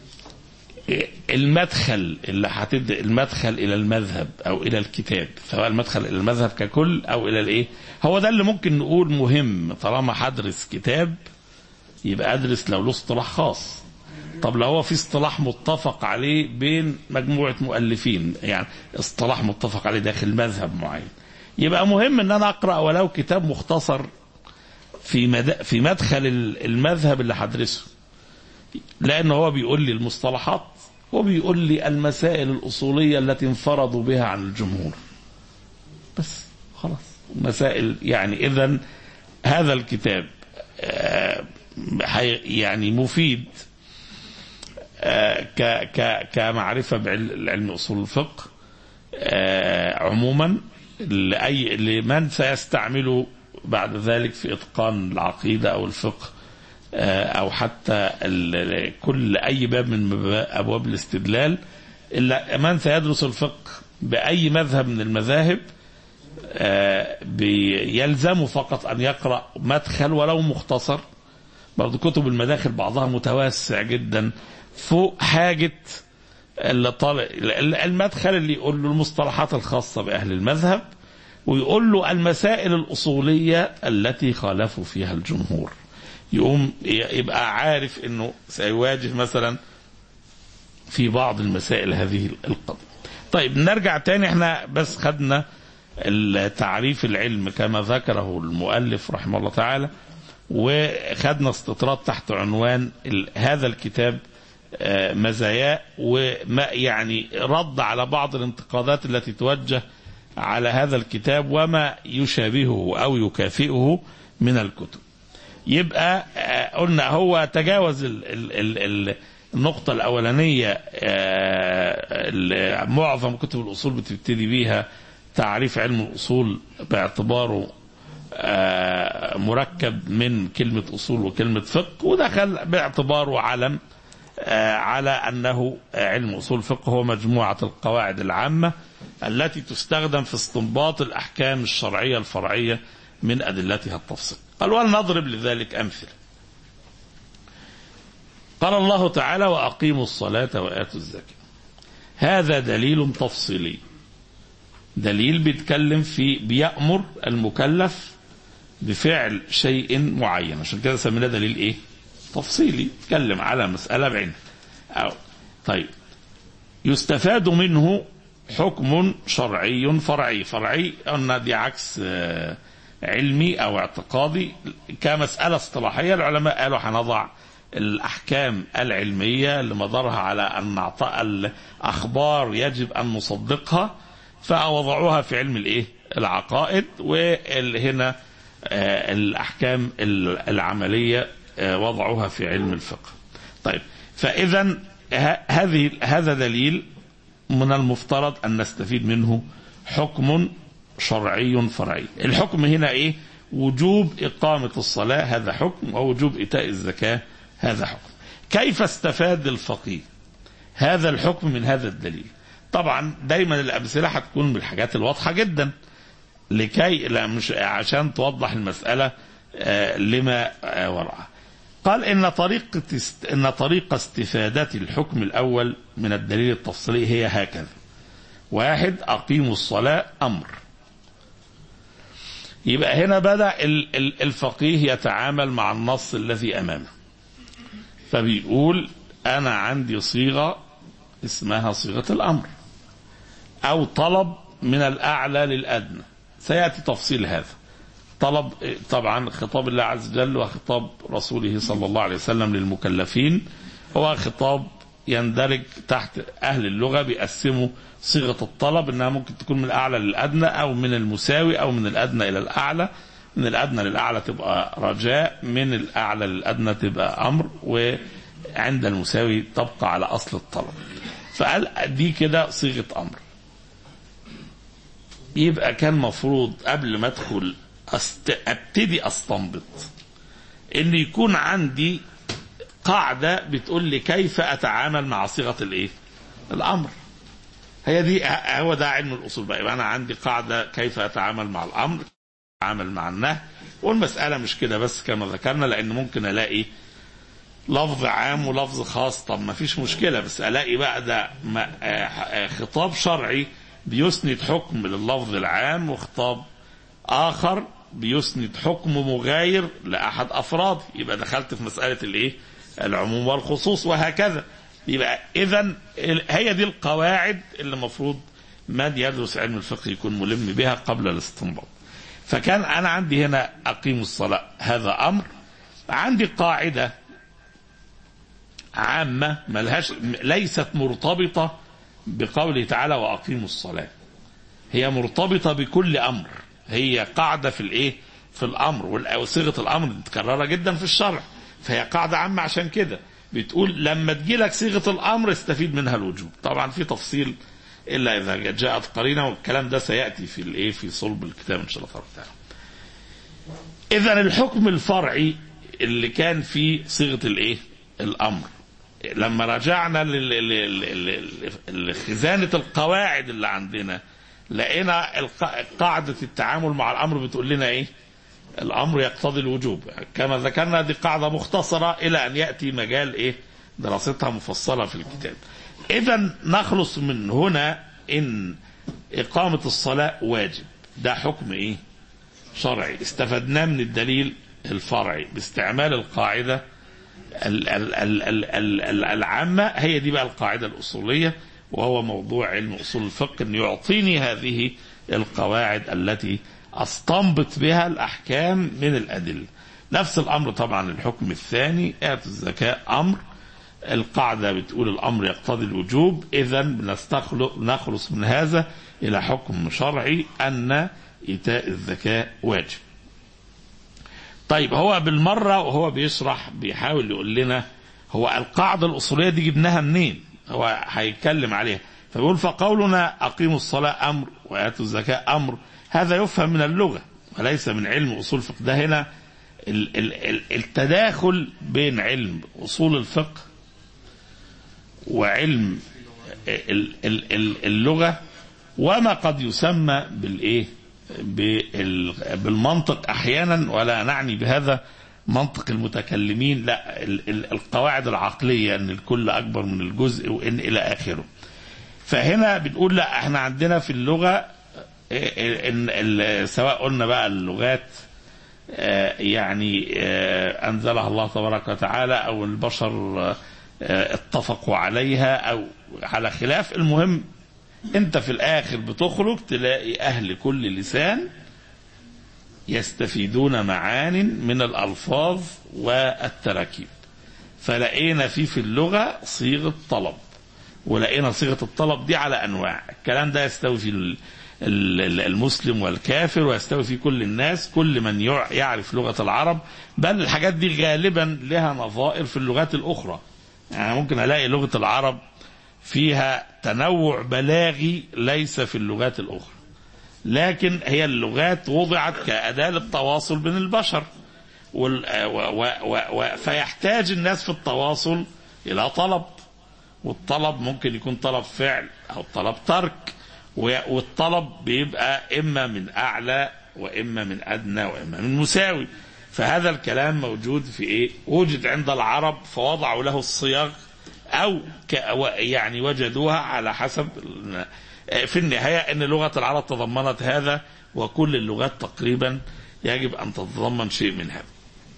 المدخل اللي هتد المدخل الى المذهب او الى الكتاب سواء المدخل الى المذهب ككل او الى الايه هو ده اللي ممكن نقول مهم طالما هدرس كتاب يبقى ادرس لو له اصطلاح خاص طب لو هو في اصطلاح متفق عليه بين مجموعه مؤلفين يعني اصطلاح متفق عليه داخل مذهب معين يبقى مهم ان انا اقرا ولو كتاب مختصر في مد... في مدخل المذهب اللي هدرسه لان هو بيقول لي المصطلحات وبيقول لي المسائل الاصوليه التي انفرضوا بها عن الجمهور بس خلاص مسائل يعني اذا هذا الكتاب آه، حي- يعني مفيد آه، ك ك كمعرفه بعلم اصول الفقه آه، عموما لأي لمن سيستعمله بعد ذلك في إتقان العقيدة أو الفقه آه، أو حتى ال- كل أي باب من مبا- أبواب الاستدلال إلا من سيدرس الفقه بأي مذهب من المذاهب آه، بيلزمه فقط أن يقرأ مدخل ولو مختصر برضو كتب المداخل بعضها متوسع جدا فوق حاجة اللي طالع المدخل اللي يقول له المصطلحات الخاصة بأهل المذهب ويقول له المسائل الأصولية التي خالفوا فيها الجمهور يقوم يبقى عارف انه سيواجه مثلا في بعض المسائل هذه القضية طيب نرجع تاني احنا بس خدنا التعريف العلم كما ذكره المؤلف رحمه الله تعالى وخدنا استطراد تحت عنوان ال- هذا الكتاب آه، مزاياه وما يعني رد على بعض الانتقادات التي توجه على هذا الكتاب وما يشابهه او يكافئه من الكتب. يبقى آه، قلنا هو تجاوز ال ال ال ال النقطة الأولانية آه، اللي معظم كتب الأصول بتبتدي بيها تعريف علم الأصول باعتباره آه، مركب من كلمة أصول وكلمة فقه ودخل باعتباره علم آه، على أنه علم أصول الفقه هو مجموعة القواعد العامة التي تستخدم في استنباط الأحكام الشرعية الفرعية من أدلتها التفصيل قال ولنضرب لذلك أمثلة قال الله تعالى وأقيموا الصلاة وآتوا الزكاة هذا دليل تفصيلي دليل بيتكلم في بيأمر المكلف بفعل شيء معين عشان كده سميناه دليل ايه تفصيلي يتكلم على مسألة بعينها أو طيب يستفاد منه حكم شرعي فرعي فرعي قلنا دي عكس آه، علمي او اعتقادي كمسألة اصطلاحية العلماء قالوا هنضع الأحكام العلمية اللي مدارها على أن نعطى الأخبار يجب أن نصدقها فوضعوها في علم الإيه؟ العقائد وهنا آه، الأحكام العملية آه، وضعوها في علم الفقه طيب فإذا ه- هذه هذا دليل من المفترض أن نستفيد منه حكم شرعي فرعي الحكم هنا إيه وجوب إقامة الصلاة هذا حكم ووجوب إيتاء الزكاة هذا حكم كيف استفاد الفقيه هذا الحكم من هذا الدليل طبعا دايما الأمثلة هتكون من الحاجات الواضحة جدا لكي لا مش عشان توضح المسألة آه، لما آه، وراءها قال إن طريقة است... إن طريقة استفادة الحكم الأول من الدليل التفصيلي هي هكذا واحد أقيموا الصلاة أمر يبقى هنا بدأ ال- ال- الفقيه يتعامل مع النص الذي أمامه فبيقول أنا عندي صيغة اسمها صيغة الأمر أو طلب من الأعلى للأدنى سيأتي تفصيل هذا طلب طبعا خطاب الله عز وجل وخطاب رسوله صلى الله عليه وسلم للمكلفين هو خطاب يندرج تحت أهل اللغة بيقسموا صيغة الطلب إنها ممكن تكون من الأعلى للأدنى أو من المساوي أو من الأدنى إلى الأعلى من الأدنى للأعلى تبقى رجاء من الأعلى للأدنى تبقى أمر وعند المساوي تبقى على أصل الطلب فقال دي كده صيغة أمر يبقى كان مفروض قبل ما ادخل أست... ابتدي استنبط ان يكون عندي قاعده بتقول لي كيف اتعامل مع صيغه الايه؟ الامر. هي دي ه- هو ده علم الاصول بقى يبقى انا عندي قاعده كيف اتعامل مع الامر اتعامل مع النهي والمساله مش كده بس كما ذكرنا لان ممكن الاقي لفظ عام ولفظ خاص طب ما فيش مشكله بس الاقي بقى ده ما- آه، آه، خطاب شرعي بيسند حكم لللفظ العام وخطاب اخر بيسند حكم مغاير لاحد افراد يبقى دخلت في مساله الايه العموم والخصوص وهكذا يبقى اذا هي دي القواعد اللي المفروض من يدرس علم الفقه يكون ملم بها قبل الاستنباط فكان انا عندي هنا اقيم الصلاه هذا امر عندي قاعده عامه ملهاش ليست مرتبطه بقوله تعالى واقيموا الصلاه هي مرتبطه بكل امر هي قاعده في الايه في الامر وال- وصيغه الامر متكرره جدا في الشرع فهي قاعده عامه عشان كده بتقول لما تجي لك صيغه الامر استفيد منها الوجوب طبعا في تفصيل الا اذا جاءت قرينه والكلام ده سياتي في الايه في صلب الكتاب ان شاء الله تبارك وتعالى. اذا الحكم الفرعي اللي كان في صيغه الايه؟ الامر. لما رجعنا لل- لل- لل- لخزانه القواعد اللي عندنا لقينا الق- قاعده التعامل مع الامر بتقول لنا ايه؟ الامر يقتضي الوجوب كما ذكرنا دي قاعده مختصره الى ان ياتي مجال ايه؟ دراستها مفصله في الكتاب. اذا نخلص من هنا ان اقامه الصلاه واجب. ده حكم ايه؟ شرعي استفدناه من الدليل الفرعي باستعمال القاعده ال- ال- ال- ال- ال- ال- العامه هي دي بقى القاعده الاصوليه وهو موضوع علم اصول الفقه ان يعطيني هذه القواعد التي استنبط بها الاحكام من الادله. نفس الامر طبعا الحكم الثاني ايه الزكاه امر القاعده بتقول الامر يقتضي الوجوب اذا بنستخلص نخلص من هذا الى حكم شرعي ان ايتاء الزكاه واجب. طيب هو بالمره وهو بيشرح بيحاول يقول لنا هو القاعده الاصوليه دي جبناها منين؟ هو هيتكلم عليها فبيقول فقولنا اقيموا الصلاه امر واتوا الزكاه امر هذا يفهم من اللغه وليس من علم اصول الفقه ده هنا ال- ال- ال- التداخل بين علم اصول الفقه وعلم ال- ال- ال- اللغه وما قد يسمى بالايه بال- بالمنطق احيانا ولا نعني بهذا منطق المتكلمين لا ال- ال- القواعد العقليه ان الكل اكبر من الجزء وان الى اخره فهنا بنقول لا احنا عندنا في اللغه إيه، ان ال- سواء قلنا بقى اللغات آه، يعني آه، انزلها الله تبارك وتعالى او البشر آه، آه، اتفقوا عليها او على خلاف المهم انت في الاخر بتخرج تلاقي اهل كل لسان يستفيدون معان من الالفاظ والتراكيب فلقينا في في اللغه صيغه طلب ولقينا صيغه الطلب دي على انواع الكلام ده يستوي في ال- ال- ال- المسلم والكافر ويستوي في كل الناس كل من يع- يعرف لغه العرب بل الحاجات دي غالبا لها نظائر في اللغات الاخرى يعني ممكن الاقي لغه العرب فيها تنوع بلاغي ليس في اللغات الاخرى لكن هي اللغات وضعت كأداة للتواصل بين البشر وال... و... و... و... و... فيحتاج الناس في التواصل إلى طلب والطلب ممكن يكون طلب فعل أو طلب ترك و... والطلب بيبقى إما من أعلى وإما من أدنى وإما من مساوي فهذا الكلام موجود في إيه وجد عند العرب فوضعوا له الصياغ أو ك... و- يعني وجدوها على حسب ال- في النهاية أن لغة العرب تضمنت هذا وكل اللغات تقريبا يجب أن تتضمن شيء من هذا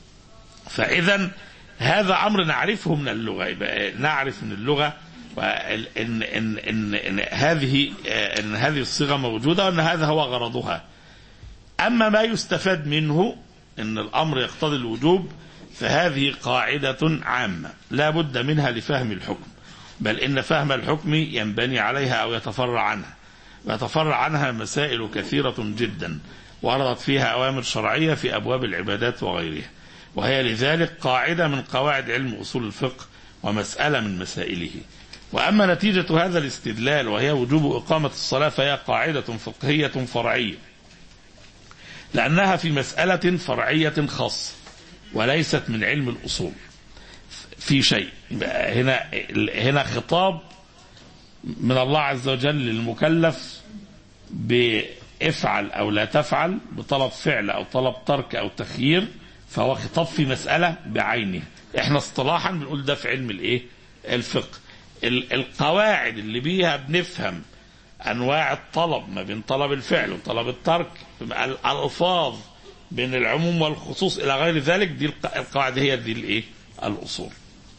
فإذا هذا أمر نعرفه من اللغة يبقى نعرف من اللغة وإن إن إن إن, إن هذه إن هذه الصيغة موجودة وأن هذا هو غرضها أما ما يستفاد منه أن الأمر يقتضي الوجوب فهذه قاعدة عامة لا بد منها لفهم الحكم بل إن فهم الحكم ينبني عليها أو يتفرع عنها ويتفرع عنها مسائل كثيرة جدا وردت فيها أوامر شرعية في أبواب العبادات وغيرها وهي لذلك قاعدة من قواعد علم أصول الفقه ومسألة من مسائله وأما نتيجة هذا الاستدلال وهي وجوب إقامة الصلاة فهي قاعدة فقهية فرعية لأنها في مسألة فرعية خاصة وليست من علم الأصول في شيء يبقى هنا هنا خطاب من الله عز وجل للمكلف بافعل او لا تفعل بطلب فعل او طلب ترك او تخيير فهو خطاب في مساله بعينها احنا اصطلاحا بنقول ده في علم الايه الفقه ال- القواعد اللي بيها بنفهم انواع الطلب ما بين طلب الفعل وطلب الترك الالفاظ بين العموم والخصوص الى غير ذلك دي الق- القواعد هي دي الايه الاصول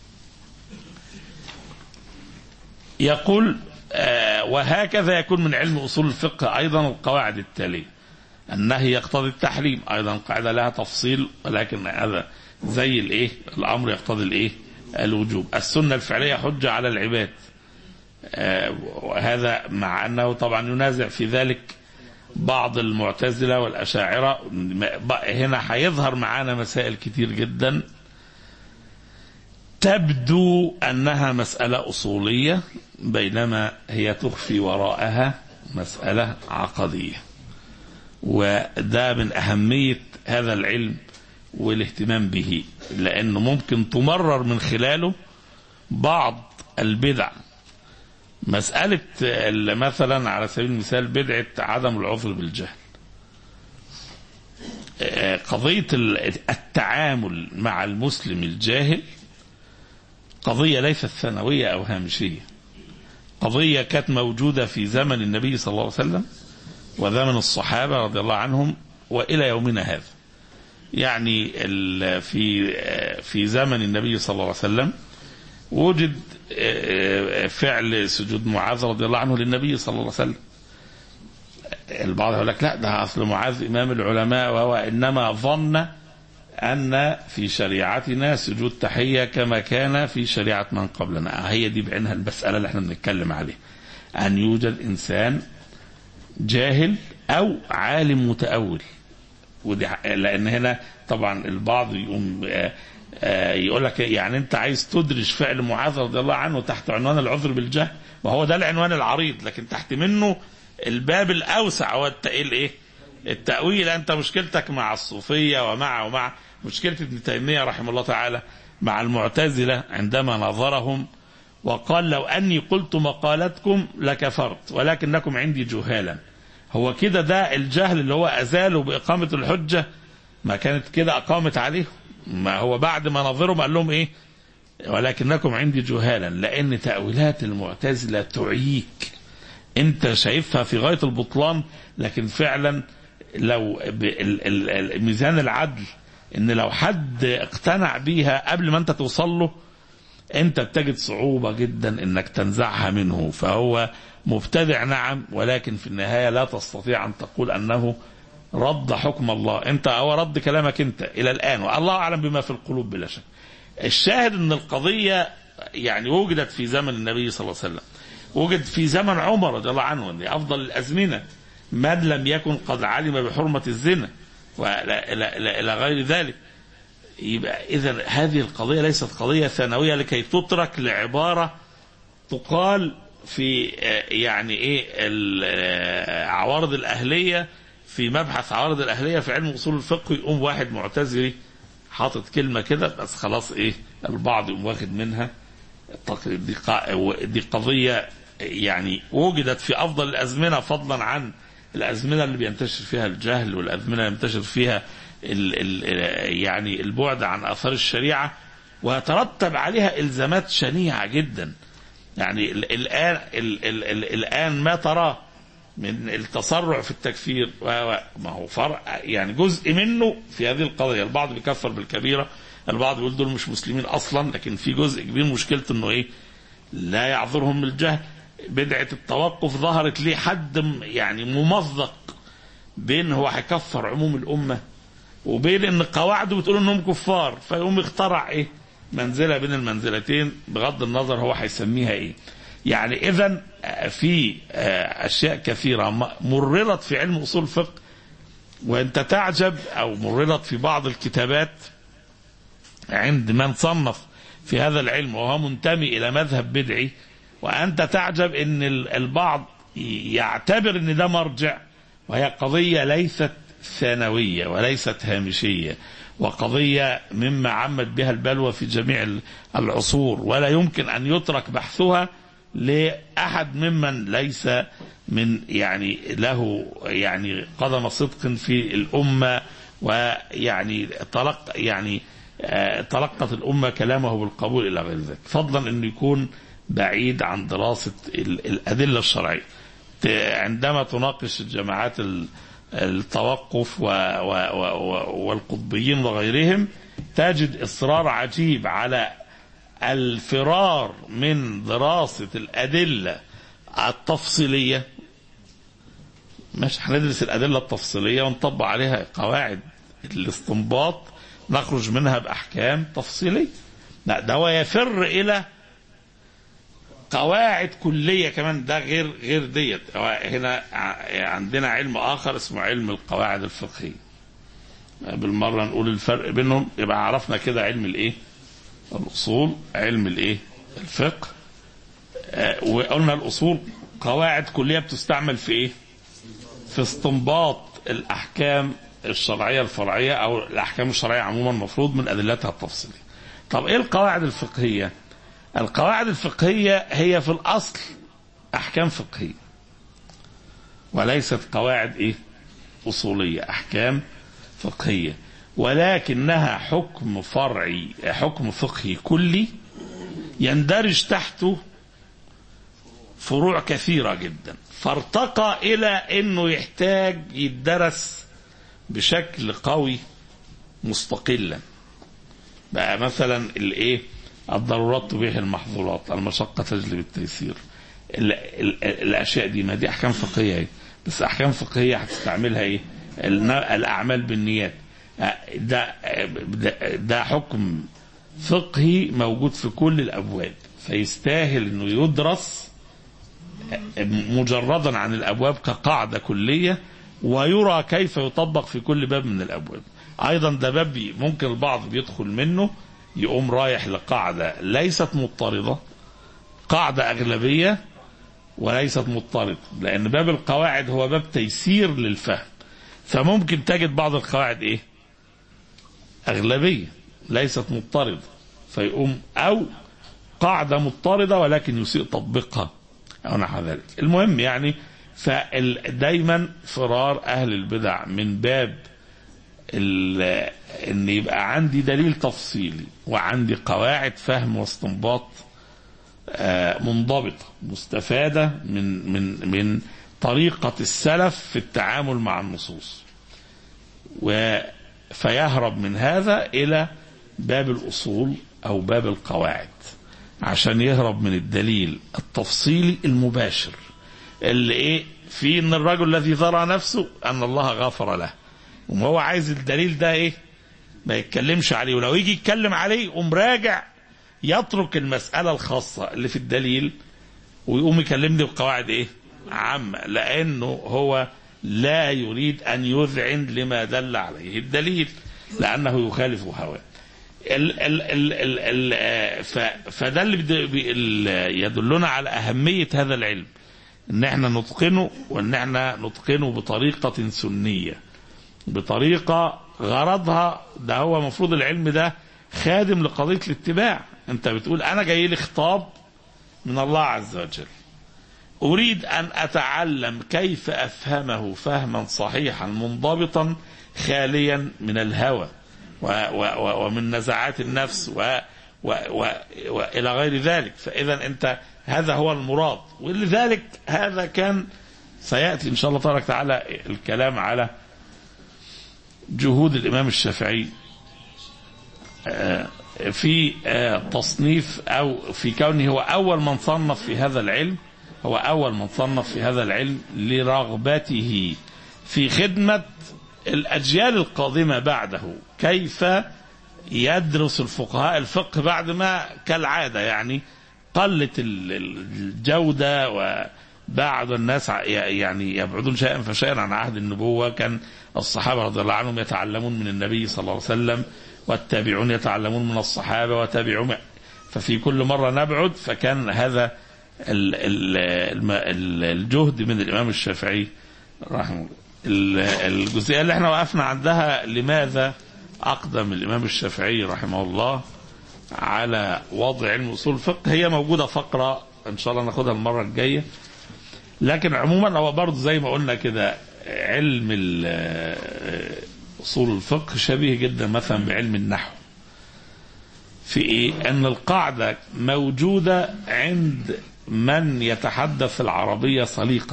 يقول آه، وهكذا يكون من علم اصول الفقه ايضا القواعد التاليه النهي يقتضي التحريم ايضا قاعده لها تفصيل ولكن هذا زي الايه الامر يقتضي الايه الوجوب السنه الفعليه حجه على العباد آه، وهذا مع انه طبعا ينازع في ذلك بعض المعتزله والاشاعره م- ب- هنا هيظهر معانا مسائل كتير جدا تبدو انها مساله اصوليه بينما هي تخفي وراءها مساله عقديه وده من اهميه هذا العلم والاهتمام به لانه ممكن تمرر من خلاله بعض البدع مساله ال- مثلا على سبيل المثال بدعه عدم العذر بالجهل آه، قضيه ال- التعامل مع المسلم الجاهل قضيه ليست ثانويه او هامشيه قضيه كانت موجوده في زمن النبي صلى الله عليه وسلم وزمن الصحابه رضي الله عنهم والى يومنا هذا يعني ال- في في زمن النبي صلى الله عليه وسلم وجد آه، فعل سجود معاذ رضي الله عنه للنبي صلى الله عليه وسلم البعض يقول لك لا ده اصل معاذ امام العلماء وهو انما ظن ان في شريعتنا سجود تحيه كما كان في شريعه من قبلنا هي دي بعينها المساله اللي احنا بنتكلم عليها ان يوجد انسان جاهل او عالم متاول ودي ح- لان هنا طبعا البعض يقوم آه، آه، يقول لك يعني انت عايز تدرج فعل معاذ رضي الله عنه تحت عنوان العذر بالجهل وهو ده العنوان العريض لكن تحت منه الباب الاوسع هو التأويل ايه؟ التأويل انت مشكلتك مع الصوفيه ومع ومع مشكله ابن تيميه رحمه الله تعالى مع المعتزله عندما نظرهم وقال لو اني قلت مقالتكم لكفرت ولكنكم عندي جهالا هو كده ده الجهل اللي هو ازاله باقامه الحجه ما كانت كده اقامت عليهم ما هو بعد ما نظرهم قال لهم ايه ولكنكم عندي جهالا لان تاويلات المعتزله تعييك انت شايفها في غايه البطلان لكن فعلا لو ب- ال- ال- ال- ميزان العدل ان لو حد اقتنع بيها قبل ما انت توصل له انت بتجد صعوبة جدا انك تنزعها منه فهو مبتدع نعم ولكن في النهاية لا تستطيع ان تقول انه رد حكم الله انت او رد كلامك انت الى الان والله اعلم بما في القلوب بلا شك الشاهد ان القضية يعني وجدت في زمن النبي صلى الله عليه وسلم وجد في زمن عمر رضي الله عنه دي افضل الازمنه من لم يكن قد علم بحرمه الزنا والى إلى- إلى- إلى غير ذلك يبقى اذا هذه القضيه ليست قضيه ثانويه لكي تترك لعباره تقال في آه، يعني ايه ال- آه، عوارض الاهليه في مبحث عوارض الاهليه في علم اصول الفقه يقوم واحد معتزلي حاطط كلمه كده بس خلاص ايه البعض يقوم واخد منها التق- دي قا- دي قضيه يعني وجدت في افضل الازمنه فضلا عن الازمنه اللي بينتشر فيها الجهل والازمنه اللي ينتشر فيها ال ال يعني البعد عن اثار الشريعه ويترتب عليها الزامات شنيعه جدا يعني ال- الان ال ال ال الان ما تراه من التسرع في التكفير و- و- ما هو فرع يعني جزء منه في هذه القضيه البعض بيكفر بالكبيره البعض بيقول دول مش مسلمين اصلا لكن في جزء كبير مشكلته انه ايه لا يعذرهم من الجهل بدعه التوقف ظهرت ليه حد م- يعني ممزق بين هو هيكفر عموم الامه وبين ان قواعده بتقول انهم كفار فيقوم يخترع ايه منزله بين المنزلتين بغض النظر هو هيسميها ايه يعني اذا في آه، اشياء كثيره م- مررت في علم اصول الفقه وانت تعجب او مررت في بعض الكتابات عند من صنف في هذا العلم وهو منتمي الى مذهب بدعي وانت تعجب ان ال- البعض يعتبر ان ده مرجع وهي قضيه ليست ثانويه وليست هامشيه وقضيه مما عمت بها البلوى في جميع ال- العصور ولا يمكن ان يترك بحثها لاحد ممن ليس من يعني له يعني قدم صدق في الامه ويعني تلق يعني آه، تلقت الامه كلامه بالقبول الى غير ذلك فضلا انه يكون بعيد عن دراسه ال- الادله الشرعيه ت- عندما تناقش الجماعات ال- التوقف و و و و والقطبيين وغيرهم تجد اصرار عجيب على الفرار من دراسه الادله التفصيليه مش هندرس الادله التفصيليه ونطبق عليها قواعد الاستنباط نخرج منها باحكام تفصيليه لا ده هو يفر الى قواعد كليه كمان ده غير غير ديت هو هنا ع- عندنا علم اخر اسمه علم القواعد الفقهيه بالمره نقول الفرق بينهم يبقى عرفنا كده علم الايه الأصول علم الإيه الفقه آه، وقلنا الأصول قواعد كلية بتستعمل في إيه في استنباط الأحكام الشرعية الفرعية أو الأحكام الشرعية عموما المفروض من أدلتها التفصيلية طب إيه القواعد الفقهية القواعد الفقهية هي في الأصل أحكام فقهية وليست قواعد إيه أصولية أحكام فقهية ولكنها حكم فرعي حكم فقهي كلي يندرج تحته فروع كثيرة جدا فارتقى إلى أنه يحتاج يدرس بشكل قوي مستقلا بقى مثلا الايه الضرورات تبيح المحظورات المشقة تجلب التيسير ال ال الاشياء دي ما دي احكام فقهيه اهي بس احكام فقهيه هتستعملها ايه الن- الاعمال بالنيات آه، ده ده, ده حكم فقهي موجود في كل الابواب فيستاهل انه يدرس مجردا عن الابواب كقاعده كليه ويرى كيف يطبق في كل باب من الابواب ايضا ده باب بي- ممكن البعض بيدخل منه يقوم رايح لقاعده ليست مضطرده قاعده اغلبيه وليست مضطرده لان باب القواعد هو باب تيسير للفهم فممكن تجد بعض القواعد ايه اغلبيه ليست مضطرده فيقوم او قاعده مضطرده ولكن يسيء تطبيقها او نحو ذلك المهم يعني فدايما فرار اهل البدع من باب ال- ان يبقى عندي دليل تفصيلي وعندي قواعد فهم واستنباط آه، منضبطه مستفاده من من من طريقه السلف في التعامل مع النصوص و فيهرب من هذا الى باب الاصول او باب القواعد عشان يهرب من الدليل التفصيلي المباشر اللي ايه في ان الرجل الذي ذرى نفسه ان الله غفر له وهو عايز الدليل ده ايه ما يتكلمش عليه ولو يجي يتكلم عليه يقوم راجع يترك المسألة الخاصة اللي في الدليل ويقوم يكلمني بقواعد ايه عامة لانه هو لا يريد ان يذعن لما دل عليه الدليل لانه يخالف هواه ال ال ال ال ال آه، ف- فده اللي بد- بي- ال- يدلنا على أهمية هذا العلم ان احنا نتقنه وان احنا نتقنه بطريقة سنية بطريقة غرضها ده هو المفروض العلم ده خادم لقضية الاتباع انت بتقول انا جاي لي خطاب من الله عز وجل اريد ان اتعلم كيف افهمه فهما صحيحا منضبطا خاليا من الهوى و و و ومن نزعات النفس و و و والى غير ذلك فاذا انت هذا هو المراد ولذلك هذا كان سياتي ان شاء الله تبارك وتعالى الكلام على جهود الامام الشافعي آه، في آه، تصنيف او في كونه هو اول من صنف في هذا العلم هو اول من صنف في هذا العلم لرغبته في خدمه الاجيال القادمه بعده كيف يدرس الفقهاء الفقه بعد ما كالعاده يعني قلت ال- ال- الجوده وبعض الناس ع- يعني يبعدون شيئا فشيئا عن عهد النبوه كان الصحابه رضي الله عنهم يتعلمون من النبي صلى الله عليه وسلم والتابعون يتعلمون من الصحابه وتابعون ففي كل مره نبعد فكان هذا ال- ال- الم- ال- الجهد من الامام الشافعي رحمه الله ال- الجزئيه اللي احنا وقفنا عندها لماذا اقدم الامام الشافعي رحمه الله على وضع علم اصول الفقه هي موجوده فقره ان شاء الله ناخدها المره الجايه لكن عموما هو برضه زي ما قلنا كده علم ال- اصول الفقه شبيه جدا مثلا بعلم النحو في ايه ان القاعده موجوده عند من يتحدث العربيه سليقه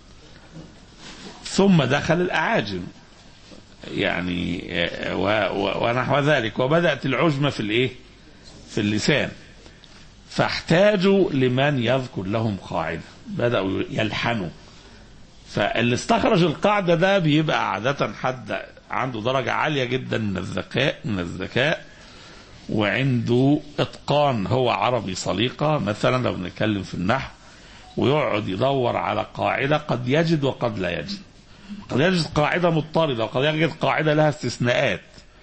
ثم دخل الاعاجم يعني آه، و- و- ونحو ذلك وبدات العجمه في الايه في اللسان فاحتاجوا لمن يذكر لهم قاعده بداوا يلحنوا فاللي استخرج القاعده ده بيبقى عاده حد عنده درجه عاليه جدا من الذكاء من الذكاء وعنده اتقان هو عربي سليقه مثلا لو بنتكلم في النحو ويقعد يدور على قاعده قد يجد وقد لا يجد قد يجد قاعده مضطرده وقد يجد قاعده لها استثناءات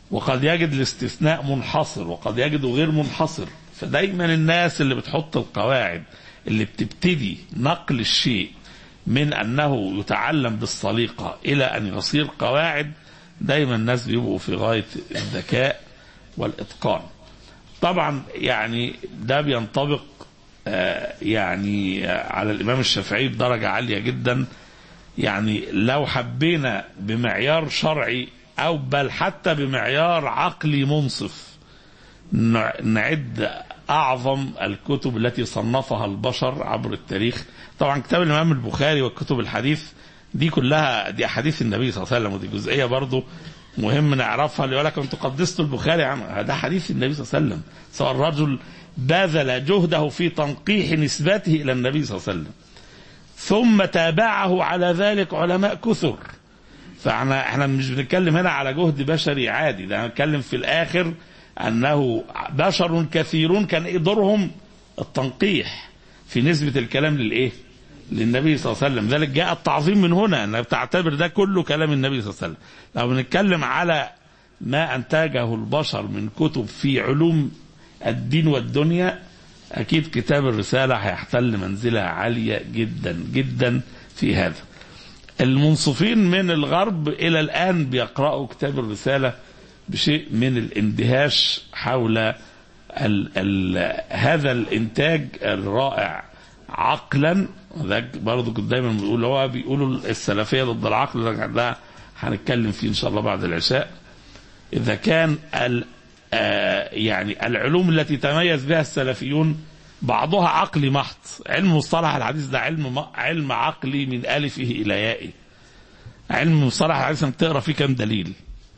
وقد يجد الاستثناء منحصر وقد يجده غير منحصر فدايما الناس اللي بتحط القواعد اللي بتبتدي نقل الشيء من انه يتعلم بالسليقه الى ان يصير قواعد دايما الناس بيبقوا في غايه الذكاء والاتقان. طبعا يعني ده بينطبق آه، يعني آه، على الامام الشافعي بدرجه عاليه جدا يعني لو حبينا بمعيار شرعي او بل حتى بمعيار عقلي منصف نع- نعد اعظم الكتب التي صنفها البشر عبر التاريخ طبعا كتاب الامام البخاري والكتب الحديث دي كلها دي احاديث النبي صلى الله عليه وسلم ودي جزئيه برضو مهم نعرفها اللي يقول لك انتوا قدستوا البخاري عن ده حديث النبي صلى الله عليه وسلم سواء الرجل بذل جهده في تنقيح نسبته الى النبي صلى الله عليه وسلم ثم تابعه على ذلك علماء كثر فاحنا احنا مش بنتكلم هنا على جهد بشري عادي ده هنتكلم في الاخر انه بشر كثيرون كان إيه دورهم التنقيح في نسبة الكلام للايه للنبي صلى الله عليه وسلم ذلك جاء التعظيم من هنا انك بتعتبر ده كله كلام النبي صلى الله عليه وسلم لو بنتكلم على ما انتجه البشر من كتب في علوم الدين والدنيا اكيد كتاب الرسالة هيحتل منزلة عالية جدا جدا في هذا المنصفين من الغرب الى الان بيقرأوا كتاب الرسالة بشيء من الاندهاش حول ال ال هذا الانتاج الرائع عقلا ذاك برضه كنت دايما بيقول هو بيقولوا السلفيه ضد العقل ده هنتكلم فيه ان شاء الله بعد العشاء اذا كان ال آه يعني العلوم التي تميز بها السلفيون بعضها عقلي محض علم مصطلح الحديث ده علم علم عقلي من الفه الى يائه علم مصطلح الحديث انك تقرا فيه كام دليل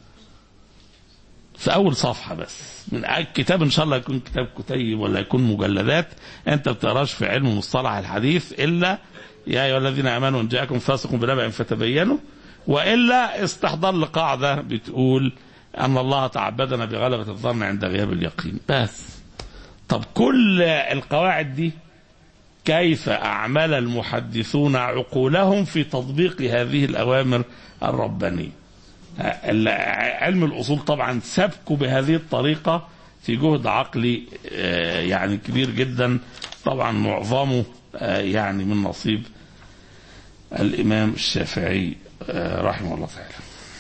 في اول صفحه بس من الكتاب ان شاء الله يكون كتاب كتيب ولا يكون مجلدات انت بتقراش في علم مصطلح الحديث الا يا ايها الذين امنوا ان جاءكم فاسق بنبأ فتبينوا والا استحضر لقاعده بتقول ان الله تعبدنا بغلبه الظن عند غياب اليقين بس طب كل القواعد دي كيف اعمل المحدثون عقولهم في تطبيق هذه الاوامر الربانيه علم الاصول طبعا سبكوا بهذه الطريقه في جهد عقلي يعني كبير جدا طبعا معظمه يعني من نصيب الامام الشافعي رحمه الله تعالى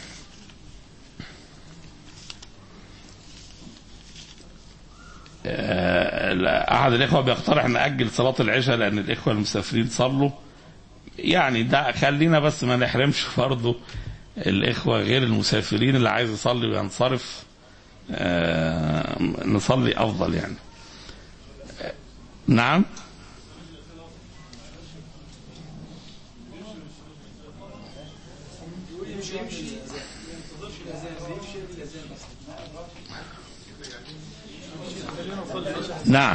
احد الاخوه بيقترح ناجل صلاه العشاء لان الاخوه المسافرين صلوا يعني ده خلينا بس ما نحرمش برضه الإخوة غير المسافرين اللي عايز يصلي وينصرف آه نصلي أفضل يعني آه نعم نعم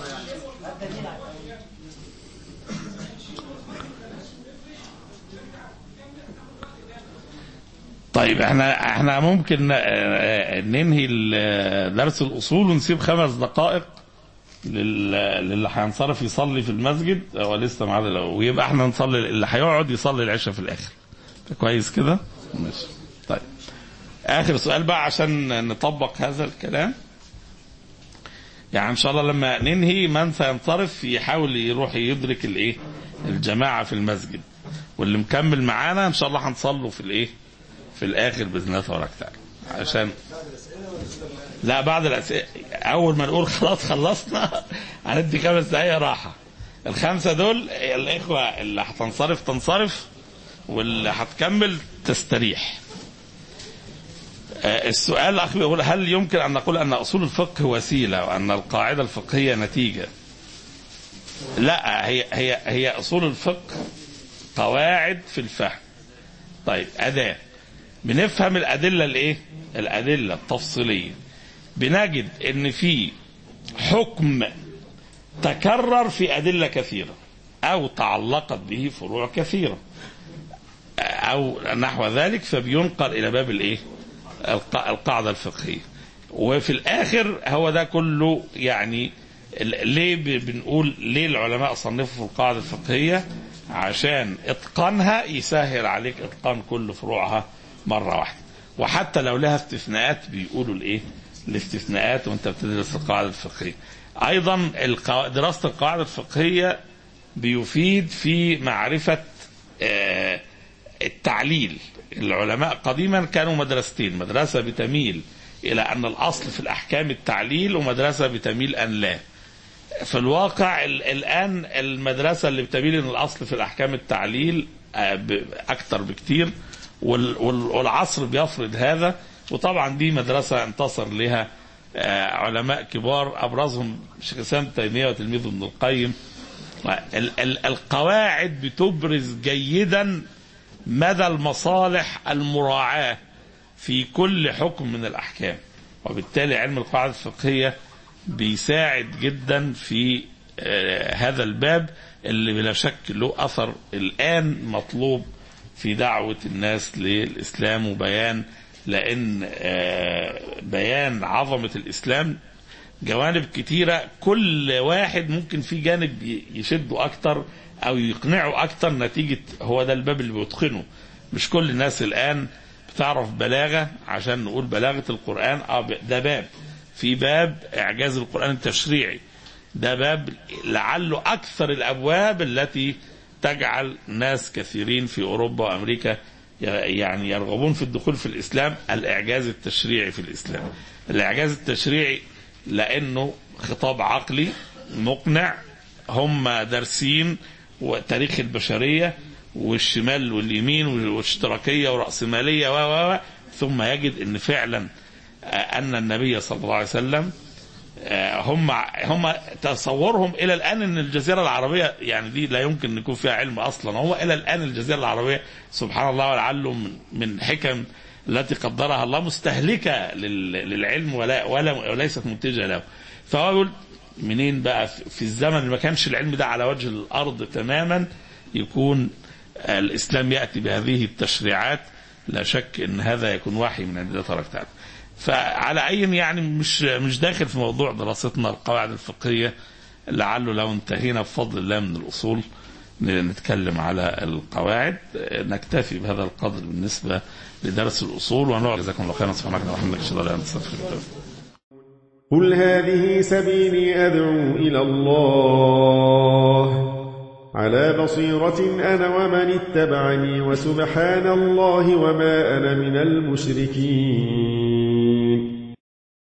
طيب احنا احنا ممكن ننهي درس الاصول ونسيب خمس دقائق للي هينصرف يصلي في المسجد هو لسه معاد ويبقى احنا نصلي اللي هيقعد يصلي العشاء في الاخر كويس كده ماشي طيب اخر سؤال بقى عشان نطبق هذا الكلام يعني ان شاء الله لما ننهي من سينصرف يحاول يروح يدرك الايه الجماعه في المسجد واللي مكمل معانا ان شاء الله هنصلوا في الايه في الاخر باذن الله تبارك وتعالى عشان لا بعد الاسئله اول ما نقول خلاص خلصنا هندي خمس دقايق راحه الخمسه دول الاخوه اللي هتنصرف تنصرف واللي هتكمل تستريح السؤال الاخ بيقول هل يمكن ان نقول ان اصول الفقه وسيله وان القاعده الفقهيه نتيجه لا هي هي هي اصول الفقه قواعد في الفهم طيب اداه بنفهم الادله الايه الادله التفصيليه بنجد ان في حكم تكرر في ادله كثيره او تعلقت به فروع كثيره او نحو ذلك فبينقل الى باب الايه القاعده الفقهيه وفي الاخر هو ده كله يعني ليه بنقول ليه العلماء صنفوا في القاعده الفقهيه عشان اتقانها يسهل عليك اتقان كل فروعها مرة واحدة وحتى لو لها استثناءات بيقولوا الايه الاستثناءات وانت بتدرس القواعد الفقهيه ايضا القوا- دراسه القواعد الفقهيه بيفيد في معرفه آه، التعليل العلماء قديما كانوا مدرستين مدرسه بتميل الى ان الاصل في الاحكام التعليل ومدرسه بتميل ان لا في الواقع ال- الان المدرسه اللي بتميل ان الاصل في الاحكام التعليل آه، ب- اكتر بكتير وال- وال- والعصر بيفرض هذا وطبعا دي مدرسه انتصر لها آه، علماء كبار ابرزهم شيخ الاسلام ابن تيميه وتلميذه ابن القيم ال- ال- القواعد بتبرز جيدا مدى المصالح المراعاه في كل حكم من الاحكام وبالتالي علم القواعد الفقهيه بيساعد جدا في آه، هذا الباب اللي بلا شك له اثر الان مطلوب في دعوه الناس للاسلام وبيان لان آه، بيان عظمه الاسلام جوانب كتيرة كل واحد ممكن في جانب ي- يشده أكتر أو يقنعه أكتر نتيجة هو ده الباب اللي بيتقنه مش كل الناس الآن بتعرف بلاغة عشان نقول بلاغة القرآن آه ب- ده باب في باب إعجاز القرآن التشريعي ده باب لعله أكثر الأبواب التي تجعل ناس كثيرين في أوروبا وأمريكا ي- يعني يرغبون في الدخول في الإسلام الإعجاز التشريعي في الإسلام الإعجاز التشريعي لأنه خطاب عقلي مقنع هم دارسين وتاريخ البشرية والشمال واليمين والاشتراكية ورأسمالية و و و ثم يجد أن فعلا آه، أن النبي صلى الله عليه وسلم آه، هم هم تصورهم الى الان ان الجزيره العربيه يعني دي لا يمكن ان يكون فيها علم اصلا هو الى الان الجزيره العربيه سبحان الله ولعله من من حكم التي قدرها الله مستهلكه لل- للعلم ولا ولا وليست منتجه له فهو يقول منين بقى في في الزمن اللي ما كانش العلم ده على وجه الارض تماما يكون الاسلام ياتي بهذه التشريعات لا شك ان هذا يكون وحي من عند الله تبارك وتعالى فعلى اي يعني مش مش داخل في موضوع دراستنا القواعد الفقهيه لعله لو انتهينا بفضل الله من الاصول نتكلم على القواعد نكتفي بهذا القدر بالنسبه لدرس الاصول ونقعد جزاكم الله خيرا سبحانك اللهم وبحمدك اشهد ان لا اله الا انت استغفرك واتوب إليك. قل هذه سبيلي أدعو إلى الله على بصيرة أنا ومن اتبعني وسبحان الله وما أنا من المشركين